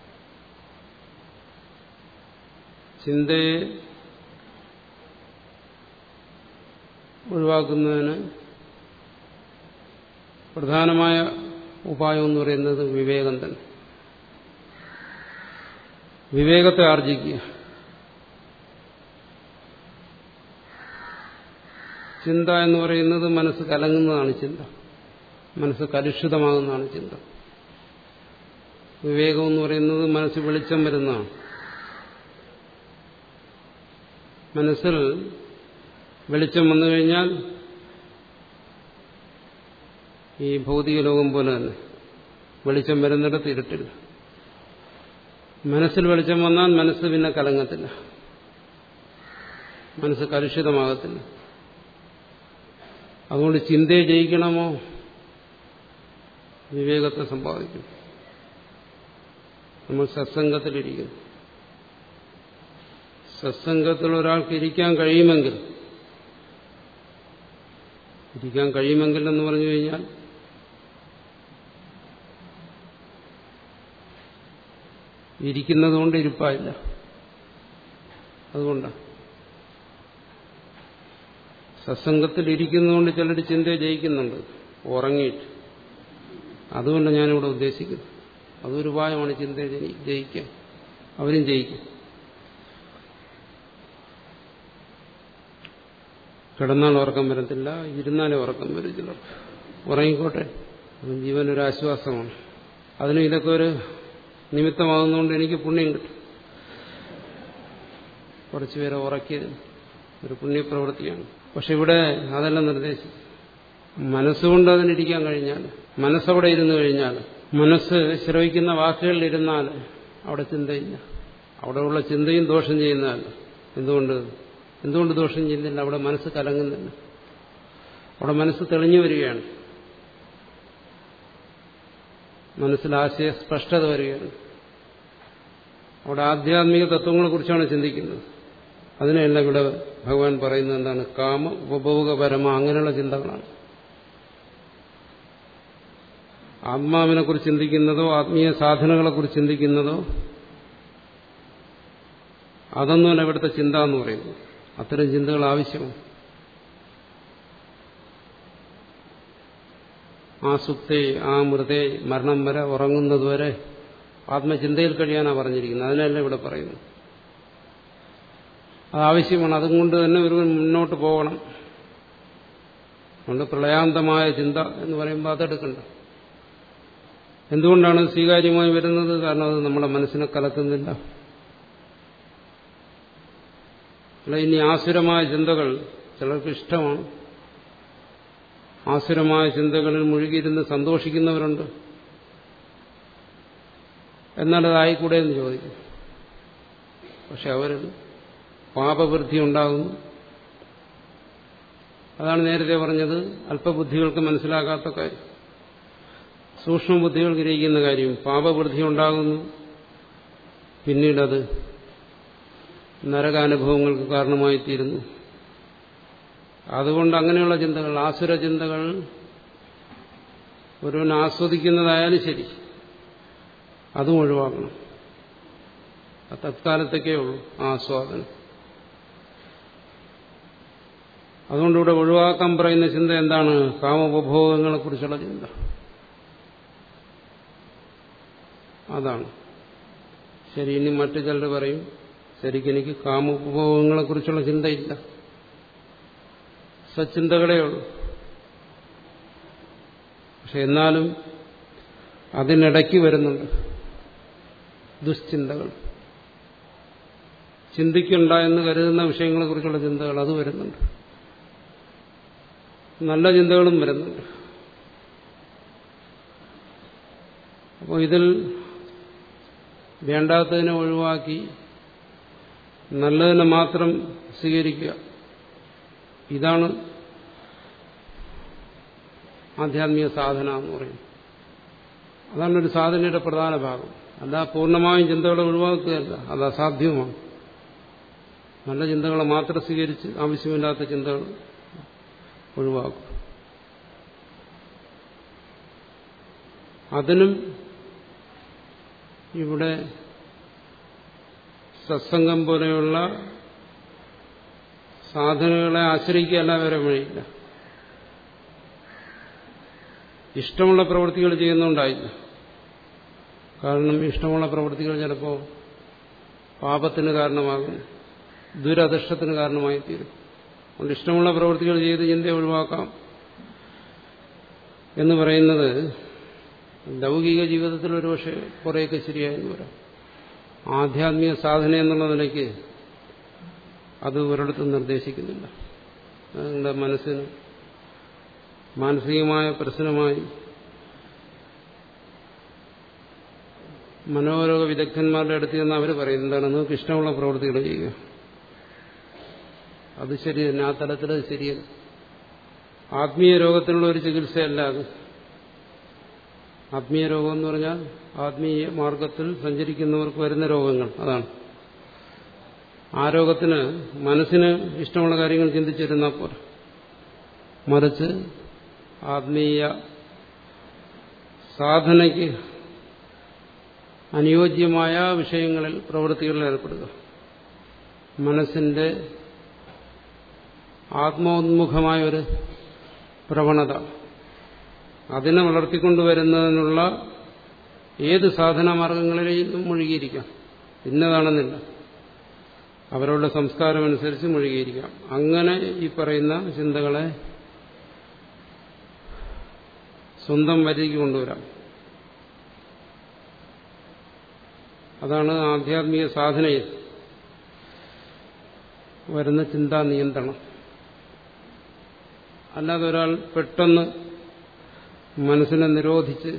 ചിന്തയെ ഒഴിവാക്കുന്നതിന് പ്രധാനമായ ഉപായം എന്ന് പറയുന്നത് വിവേകം തന്നെ വിവേകത്തെ ആർജിക്കുക ചിന്ത എന്ന് പറയുന്നത് മനസ്സ് കലങ്ങുന്നതാണ് ചിന്ത മനസ്സ് കലുഷിതമാകുന്നതാണ് ചിന്ത വിവേകം എന്ന് പറയുന്നത് മനസ്സ് വെളിച്ചം വരുന്നതാണ് മനസ്സിൽ വെളിച്ചം വന്നു കഴിഞ്ഞാൽ ഈ ഭൗതിക ലോകം പോലെ തന്നെ വെളിച്ചം വരുന്നിടത്ത് ഇരുട്ടില്ല മനസ്സിൽ വെളിച്ചം വന്നാൽ മനസ്സ് പിന്നെ കലങ്ങത്തില്ല മനസ്സ് കലുഷിതമാകത്തില്ല അതുകൊണ്ട് ചിന്തയെ ജയിക്കണമോ വിവേകത്തെ സമ്പാദിക്കും നമ്മൾ സത്സംഗത്തിലിരിക്കുന്നു സത്സംഗത്തിൽ ഒരാൾക്ക് ഇരിക്കാൻ കഴിയുമെങ്കിൽ ഇരിക്കാൻ കഴിയുമെങ്കിൽ എന്ന് പറഞ്ഞു കഴിഞ്ഞാൽ ഇരിക്കുന്നത് കൊണ്ട് ഇരിപ്പായില്ല അതുകൊണ്ടാണ് സത്സംഗത്തിൽ ഇരിക്കുന്നതുകൊണ്ട് ചിലർ ചിന്തയെ ജയിക്കുന്നുണ്ട് ഉറങ്ങിയിട്ട് അതുകൊണ്ട് ഞാനിവിടെ ഉദ്ദേശിക്കുന്നു അതൊരു ഉപായമാണ് ചിന്തയെ ജയിക്കാൻ അവരും ജയിക്കും കിടന്നാൽ ഉറക്കം വരത്തില്ല ഇരുന്നാലേ ഉറക്കം വരും ചിലർക്ക് ഉറങ്ങിക്കോട്ടെ അതും ജീവനൊരു ആശ്വാസമാണ് അതിനും ഇതൊക്കെ ഒരു നിമിത്തമാകുന്നതുകൊണ്ട് എനിക്ക് പുണ്യം കിട്ടും കുറച്ചുപേരെ ഉറക്കിയത് ഒരു പുണ്യപ്രവൃത്തിയാണ് പക്ഷെ ഇവിടെ അതെല്ലാം നിർദ്ദേശിച്ചു മനസ്സുകൊണ്ട് അതിനിരിക്കാൻ കഴിഞ്ഞാൽ മനസ്സവിടെ ഇരുന്നു കഴിഞ്ഞാൽ മനസ്സ് ശ്രവിക്കുന്ന വാക്കുകളിൽ ഇരുന്നാൽ അവിടെ ചിന്തയില്ല അവിടെയുള്ള ചിന്തയും ദോഷം ചെയ്യുന്നതല്ല എന്തുകൊണ്ട് എന്തുകൊണ്ട് ദോഷം ചെയ്യുന്നില്ല അവിടെ മനസ്സ് കലങ്ങുന്നില്ല അവിടെ മനസ്സ് തെളിഞ്ഞു വരികയാണ് മനസ്സിൽ ആശയ സ്പഷ്ടത വരികയാണ് അവിടെ ആധ്യാത്മിക തത്വങ്ങളെക്കുറിച്ചാണ് ചിന്തിക്കുന്നത് അതിനെയല്ല ഇവിടെ ഭഗവാൻ പറയുന്നത് എന്താണ് കാമ ഉപഭോഗപരമ അങ്ങനെയുള്ള ചിന്തകളാണ് ആത്മാവിനെ കുറിച്ച് ചിന്തിക്കുന്നതോ ആത്മീയ സാധനങ്ങളെ കുറിച്ച് ചിന്തിക്കുന്നതോ അതൊന്നുമല്ല ഇവിടുത്തെ ചിന്ത എന്ന് പറയുന്നത് അത്തരം ചിന്തകൾ ആവശ്യമാണ് ആ സുപ്തേ ആ മൃതേ മരണം വരെ ഉറങ്ങുന്നതുവരെ ആത്മചിന്തയിൽ കഴിയാനാണ് പറഞ്ഞിരിക്കുന്നത് അതിനല്ല ഇവിടെ പറയുന്നത് അത് ആവശ്യമാണ് അതുകൊണ്ട് തന്നെ ഒരു മുന്നോട്ട് പോകണം അതുകൊണ്ട് പ്രളയാന്തമായ ചിന്ത എന്ന് പറയുമ്പോൾ അതെടുക്കണ്ട എന്തുകൊണ്ടാണ് സ്വീകാര്യമായി വരുന്നത് കാരണം അത് നമ്മുടെ മനസ്സിനെ കലക്കുന്നില്ല അല്ല ഇനി ആസുരമായ ചിന്തകൾ ചിലർക്ക് ഇഷ്ടമാണ് ആസുരമായ ചിന്തകളിൽ മുഴുകിയിരുന്ന് സന്തോഷിക്കുന്നവരുണ്ട് എന്നാൽ അതായിക്കൂടെ എന്ന് ചോദിക്കും പക്ഷെ അവരിൽ പാപവൃദ്ധി ഉണ്ടാകുന്നു അതാണ് നേരത്തെ പറഞ്ഞത് അല്പബുദ്ധികൾക്ക് മനസ്സിലാകാത്ത കാര്യം സൂക്ഷ്മബുദ്ധികൾ ഗ്രഹിക്കുന്ന കാര്യം പാപവൃദ്ധി ഉണ്ടാകുന്നു പിന്നീടത് നരകാനുഭവങ്ങൾക്ക് കാരണമായിത്തീരുന്നു അതുകൊണ്ട് അങ്ങനെയുള്ള ചിന്തകൾ ആസുര ചിന്തകൾ ഒരുവൻ ആസ്വദിക്കുന്നതായാലും ശരി അതും ഒഴിവാക്കണം തത്കാലത്തേക്കേ ഉള്ളൂ ആ ആസ്വാദനം അതുകൊണ്ട് ഇവിടെ ഒഴിവാക്കാൻ പറയുന്ന ചിന്ത എന്താണ് കാമോപഭോഗങ്ങളെ കുറിച്ചുള്ള ചിന്ത അതാണ് ശരി ഇനി മറ്റു ചിലർ പറയും ശരിക്കും എനിക്ക് കാമോപഭോഗങ്ങളെ കുറിച്ചുള്ള ചിന്തയില്ല സച്ചിന്തകളേ ഉള്ളൂ പക്ഷെ എന്നാലും അതിനിടയ്ക്ക് വരുന്നുണ്ട് ദുശ്ചിന്തകൾ ചിന്തിക്കണ്ട എന്ന് കരുതുന്ന വിഷയങ്ങളെക്കുറിച്ചുള്ള ചിന്തകൾ അത് വരുന്നുണ്ട് നല്ല ചിന്തകളും വരുന്നുണ്ട് അപ്പോൾ ഇതിൽ വേണ്ടാത്തതിനെ ഒഴിവാക്കി നല്ലതിനെ മാത്രം സ്വീകരിക്കുക ഇതാണ് ആധ്യാത്മിക സാധന എന്ന് പറയുന്നത് അതാണ് ഒരു സാധനയുടെ പ്രധാന ഭാഗം അല്ല പൂർണ്ണമായും ചിന്തകളെ ഒഴിവാക്കുകയല്ല അത് അസാധ്യവുമാണ് നല്ല ചിന്തകളെ മാത്രം സ്വീകരിച്ച് ആവശ്യമില്ലാത്ത ചിന്തകൾ ഒഴിവാക്കും അതിനും ഇവിടെ സത്സംഗം പോലെയുള്ള സാധനങ്ങളെ ആശ്രയിക്കുകയല്ല വരെ വഴിയില്ല ഇഷ്ടമുള്ള പ്രവൃത്തികൾ ചെയ്യുന്നുണ്ടായില്ല കാരണം ഇഷ്ടമുള്ള പ്രവൃത്തികൾ ചിലപ്പോൾ പാപത്തിന് കാരണമാകും ദുരധിഷ്ടത്തിന് കാരണമായി തീരും അതുകൊണ്ട് ഇഷ്ടമുള്ള പ്രവൃത്തികൾ ചെയ്ത് ചിന്ത ഒഴിവാക്കാം എന്ന് പറയുന്നത് ലൗകിക ജീവിതത്തിൽ ഒരുപക്ഷെ കുറേയൊക്കെ ശരിയായെന്ന് വരാം ആധ്യാത്മിക സാധന എന്നുള്ള നിലയ്ക്ക് അത് ഒരിടത്തും നിർദ്ദേശിക്കുന്നില്ല നിങ്ങളുടെ മനസ്സിന് മാനസികമായ പ്രശ്നമായി മനോരോഗ വിദഗ്ധന്മാരുടെ അടുത്ത് ചെന്ന് അവർ പറയും എന്താണ് നിങ്ങൾക്ക് ഇഷ്ടമുള്ള പ്രവൃത്തികൾ ചെയ്യുക അത് ശരി തന്നെ ആ തലത്തിൽ അത് ശരിയല്ല ആത്മീയ രോഗത്തിനുള്ള ഒരു ചികിത്സയല്ല അത് ആത്മീയ രോഗം എന്ന് പറഞ്ഞാൽ ആത്മീയ മാർഗത്തിൽ സഞ്ചരിക്കുന്നവർക്ക് വരുന്ന രോഗങ്ങൾ അതാണ് ആ രോഗത്തിന് മനസ്സിന് ഇഷ്ടമുള്ള കാര്യങ്ങൾ ചിന്തിച്ചിരുന്നാൽ പോരാ മറിച്ച് ആത്മീയ സാധനയ്ക്ക് അനുയോജ്യമായ വിഷയങ്ങളിൽ പ്രവൃത്തികളിൽ ഏർപ്പെടുക മനസ്സിന്റെ ആത്മോന്മുഖമായ ഒരു പ്രവണത അതിനെ വളർത്തിക്കൊണ്ടുവരുന്നതിനുള്ള ഏത് സാധനമാർഗങ്ങളിലും മുഴുകിയിരിക്കാം ഇന്നതാണെന്നില്ല അവരുടെ സംസ്കാരമനുസരിച്ച് മുഴുകിയിരിക്കാം അങ്ങനെ ഈ പറയുന്ന ചിന്തകളെ സ്വന്തം വരിക്ക് കൊണ്ടുവരാം അതാണ് ആധ്യാത്മിക സാധനയിൽ വരുന്ന ചിന്താ നിയന്ത്രണം അല്ലാതെ ഒരാൾ പെട്ടെന്ന് മനസ്സിനെ നിരോധിച്ച്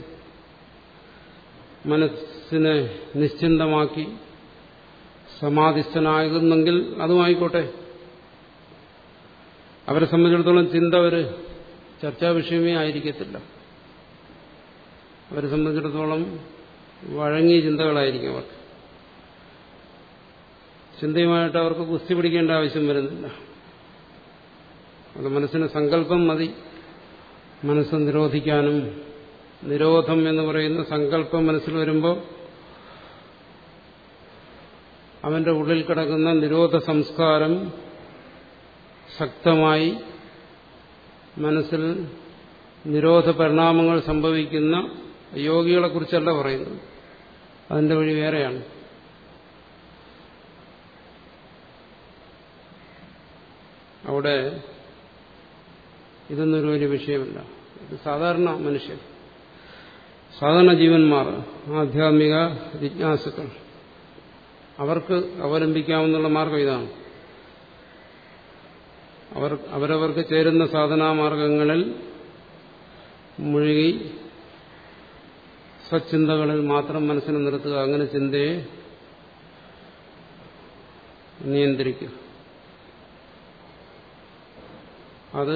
മനസ്സിനെ നിശ്ചിന്തമാക്കി സമാധിസ്ഥനാകുന്നെങ്കിൽ അതുമായിക്കോട്ടെ അവരെ സംബന്ധിച്ചിടത്തോളം ചിന്ത ഒരു ചർച്ചാ വിഷയമേ ആയിരിക്കത്തില്ല അവരെ സംബന്ധിച്ചിടത്തോളം വഴങ്ങിയ ചിന്തകളായിരിക്കും അവർക്ക് ചിന്തയുമായിട്ട് അവർക്ക് കുസ്തി പിടിക്കേണ്ട ആവശ്യം വരുന്നില്ല അത് മനസ്സിന് സങ്കല്പം മതി മനസ്സ് നിരോധിക്കാനും നിരോധം എന്ന് പറയുന്ന സങ്കല്പം മനസ്സിൽ വരുമ്പോൾ അവന്റെ ഉള്ളിൽ കിടക്കുന്ന നിരോധ സംസ്കാരം ശക്തമായി മനസ്സിൽ നിരോധ പരിണാമങ്ങൾ സംഭവിക്കുന്ന യോഗികളെക്കുറിച്ചല്ല പറയുന്നത് അതിന്റെ വഴി വേറെയാണ് അവിടെ ഇതൊന്നൊരു വലിയ വിഷയമല്ല ഇത് സാധാരണ മനുഷ്യൻ സാധാരണ ജീവന്മാർ ആധ്യാത്മിക ജിജ്ഞാസുക്കൾ അവർക്ക് അവലംബിക്കാവുന്ന മാർഗം ഇതാണ് അവർ അവരവർക്ക് ചേരുന്ന സാധനാമാർഗങ്ങളിൽ മുഴുകി സ്വച്ചിന്തകളിൽ മാത്രം മനസ്സിനെ നിർത്തുക അങ്ങനെ ചിന്തയെ നിയന്ത്രിക്കുക അത്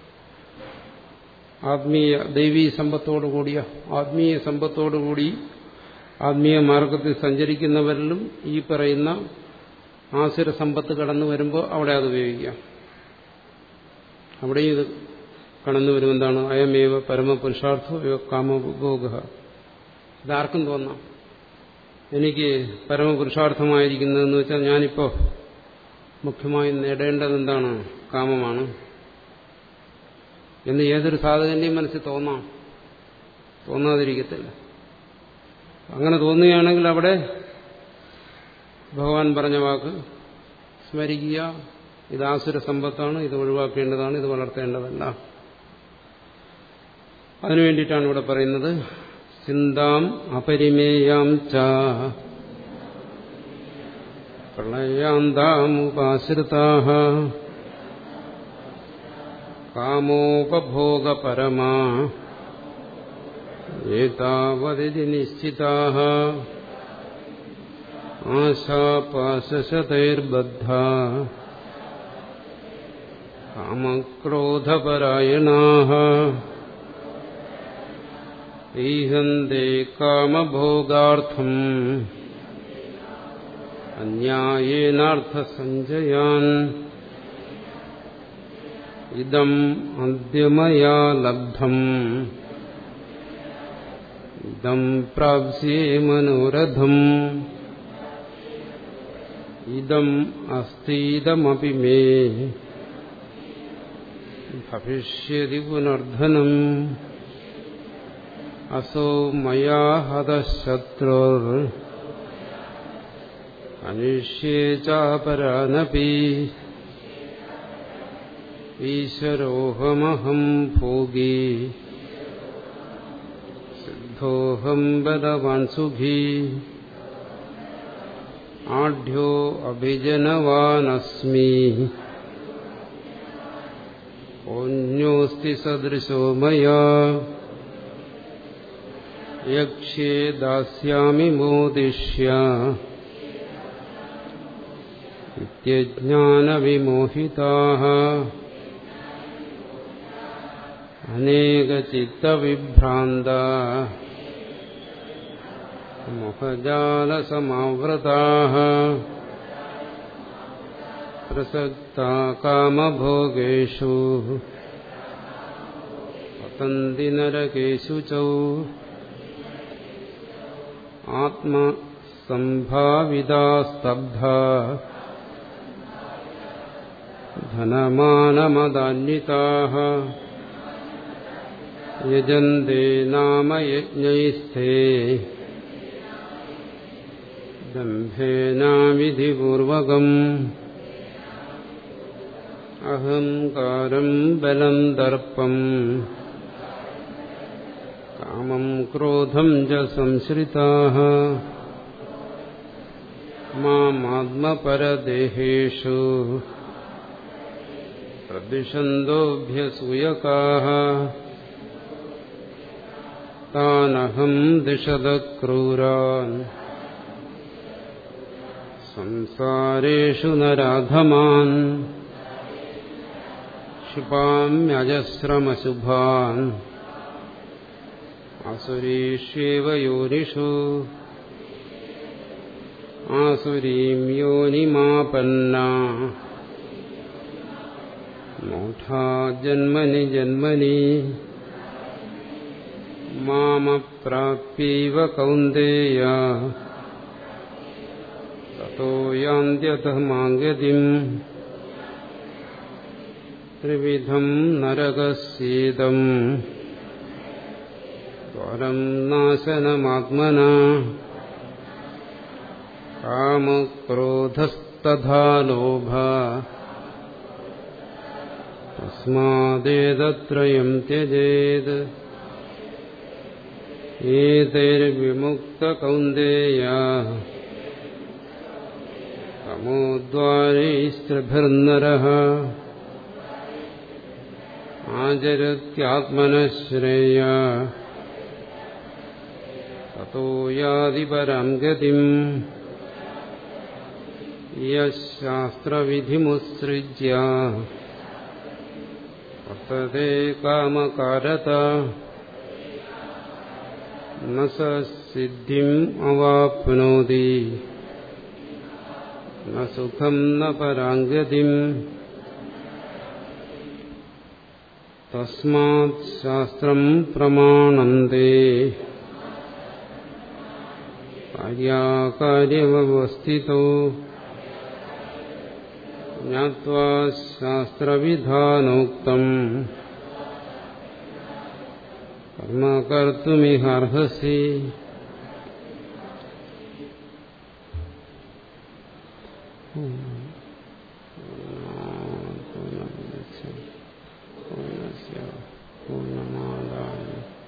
ആത്മീയ ദൈവീ സമ്പത്തോടുകൂടിയ ആത്മീയ സമ്പത്തോടുകൂടി ആത്മീയ മാർഗത്തിൽ സഞ്ചരിക്കുന്നവരിലും ഈ പറയുന്ന ആസുര സമ്പത്ത് കടന്നു വരുമ്പോൾ അവിടെ അത് ഉപയോഗിക്കാം അവിടെയും ഇത് കടന്നു വരുമെന്താണ് അയമേവ പരമപുരുഷാർത്ഥോ കാമഭോഗ ഇതാർക്കും തോന്നാം എനിക്ക് പരമപുരുഷാർത്ഥമായിരിക്കുന്നതെന്ന് വെച്ചാൽ ഞാനിപ്പോ മുഖ്യമായും നേടേണ്ടത് എന്താണ് കാമമാണ് എന്ന് ഏതൊരു സാധകന്റെയും മനസ്സിൽ തോന്നാം തോന്നാതിരിക്കത്തില്ല അങ്ങനെ തോന്നുകയാണെങ്കിൽ അവിടെ ഭഗവാൻ പറഞ്ഞ വാക്ക് സ്മരിക്കുക ഇത് ആസുര സമ്പത്താണ് ഇത് ഒഴിവാക്കേണ്ടതാണ് ഇത് വളർത്തേണ്ടതല്ല അതിനു വേണ്ടിയിട്ടാണ് ഇവിടെ പറയുന്നത് ചിന്താം അപരിമേയാം ച പ്രളയാന്താമുപാശ്രിതാ കാമോപഭോഗപരമാ ഏതാവതി നിശ്ചിതാ ആശാപാശതൈർബദ്ധ കാമക്രോധപരായണാ ഈഹന്തേ കാമഭോഗാർത്ഥം അന്യായേനാർത്ഥസഞ്ചയാൻ ഇതം അദ്യമയാ ലബ്ധം ഇതം പ്രാപ്സ്യേ മനോരഥം ഇതം അസ്തീതമപി മേ ഭവിഷ്യതി പുനർധനം അസോ മയാ ഹതശത്രുർ അനിഷ്യേ ചാപരാനപി ഈശ്വരോഹമഹം ഭോഗി സിദ്ധോഹം ബലവാൻ സുഖീ ആഢ്യോ അഭിജനവാനസ്മി ഓന്യോസ്തി സദൃശോ മയാ യക്ഷ്യേ ദാസ്യാമി മോദിഷ്യ ഇത്യജ്ഞാനവിമോഹിതാः അനേകചിത്തവിഭ്രാന്ത മോഹജാലസമാവൃതാः പ്രസക്താ കാമഭോഗേഷു പതന്തി നരകേഷു ച ആത്മസംഭാവിതാ സ്തബ്ധ ധനമാനമദാന്വിതാः യജന്തെ നാമ യജ്ഞൈസ്ഥേ ദംഭേനാവിധിപൂർവകം അഹങ്കാരം ബലം ദർപ്പം കാമം ക്രോധം ച സംശ്രിതാः മാമാത്മപരദേഹേഷു പ്രദിശന്തോഭ്യസൂയകാः താനഹം ദിശത ക്രൂരാൻ സംസാരേഷു നരാധമാൻ ക്ഷിപാമ്യജസ്രമശുഭാൻ അസുരീഷ്യേവ യോനിഷു ആസുരീം യോനിമാപന്ന മൂഢാ ജന്മനി ജന്മനി മാമപ്രാപ്യൈവ കൗന്ദേയ തോ യാന്ത്യത മാംഗതിം ത്രിവിധം നരകസ്യേദം ദ്വാരം നാശനമാത്മന കാമക്രോധസ്തഥാ ലോഭ തസ്മാദേതത്രയം ത്യജേത് ഏതൈർവിമുക്തകൗന്ദേയ തമോദ്വാരൈസ്ത്രിഭിർനരः ആചരത്യാത്മനശ്രേയ തतो യാതി പരാം ഗതിം യശാസ്ത്രവിധിമുത്സൃജ്യ വർത്തത്തെ കാമകാരത ന സ സിദ്ധിം അവാപ്നോതി ന സുഖം ന പരാംഗതിം തസ്മാത് ശാസ്ത്രം പ്രമാണന്തേ കാര്യാകാര്യമവസ്ഥിതോ ജ്ഞാത്വാ ശാസ്ത്രവിധാനോക്തം കർമ്മ കർത്തുമിഹർഹസി പൂർണ്ണമാദായ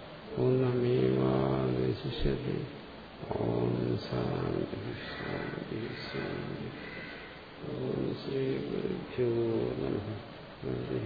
പൂർണ്ണമേവാശിഷ്യത്തെ ഓം ശാന്തി ശാന്തി ശാന്തി ഓം ശ്രീ ഗുരുഭ്യോ നമ ഹരി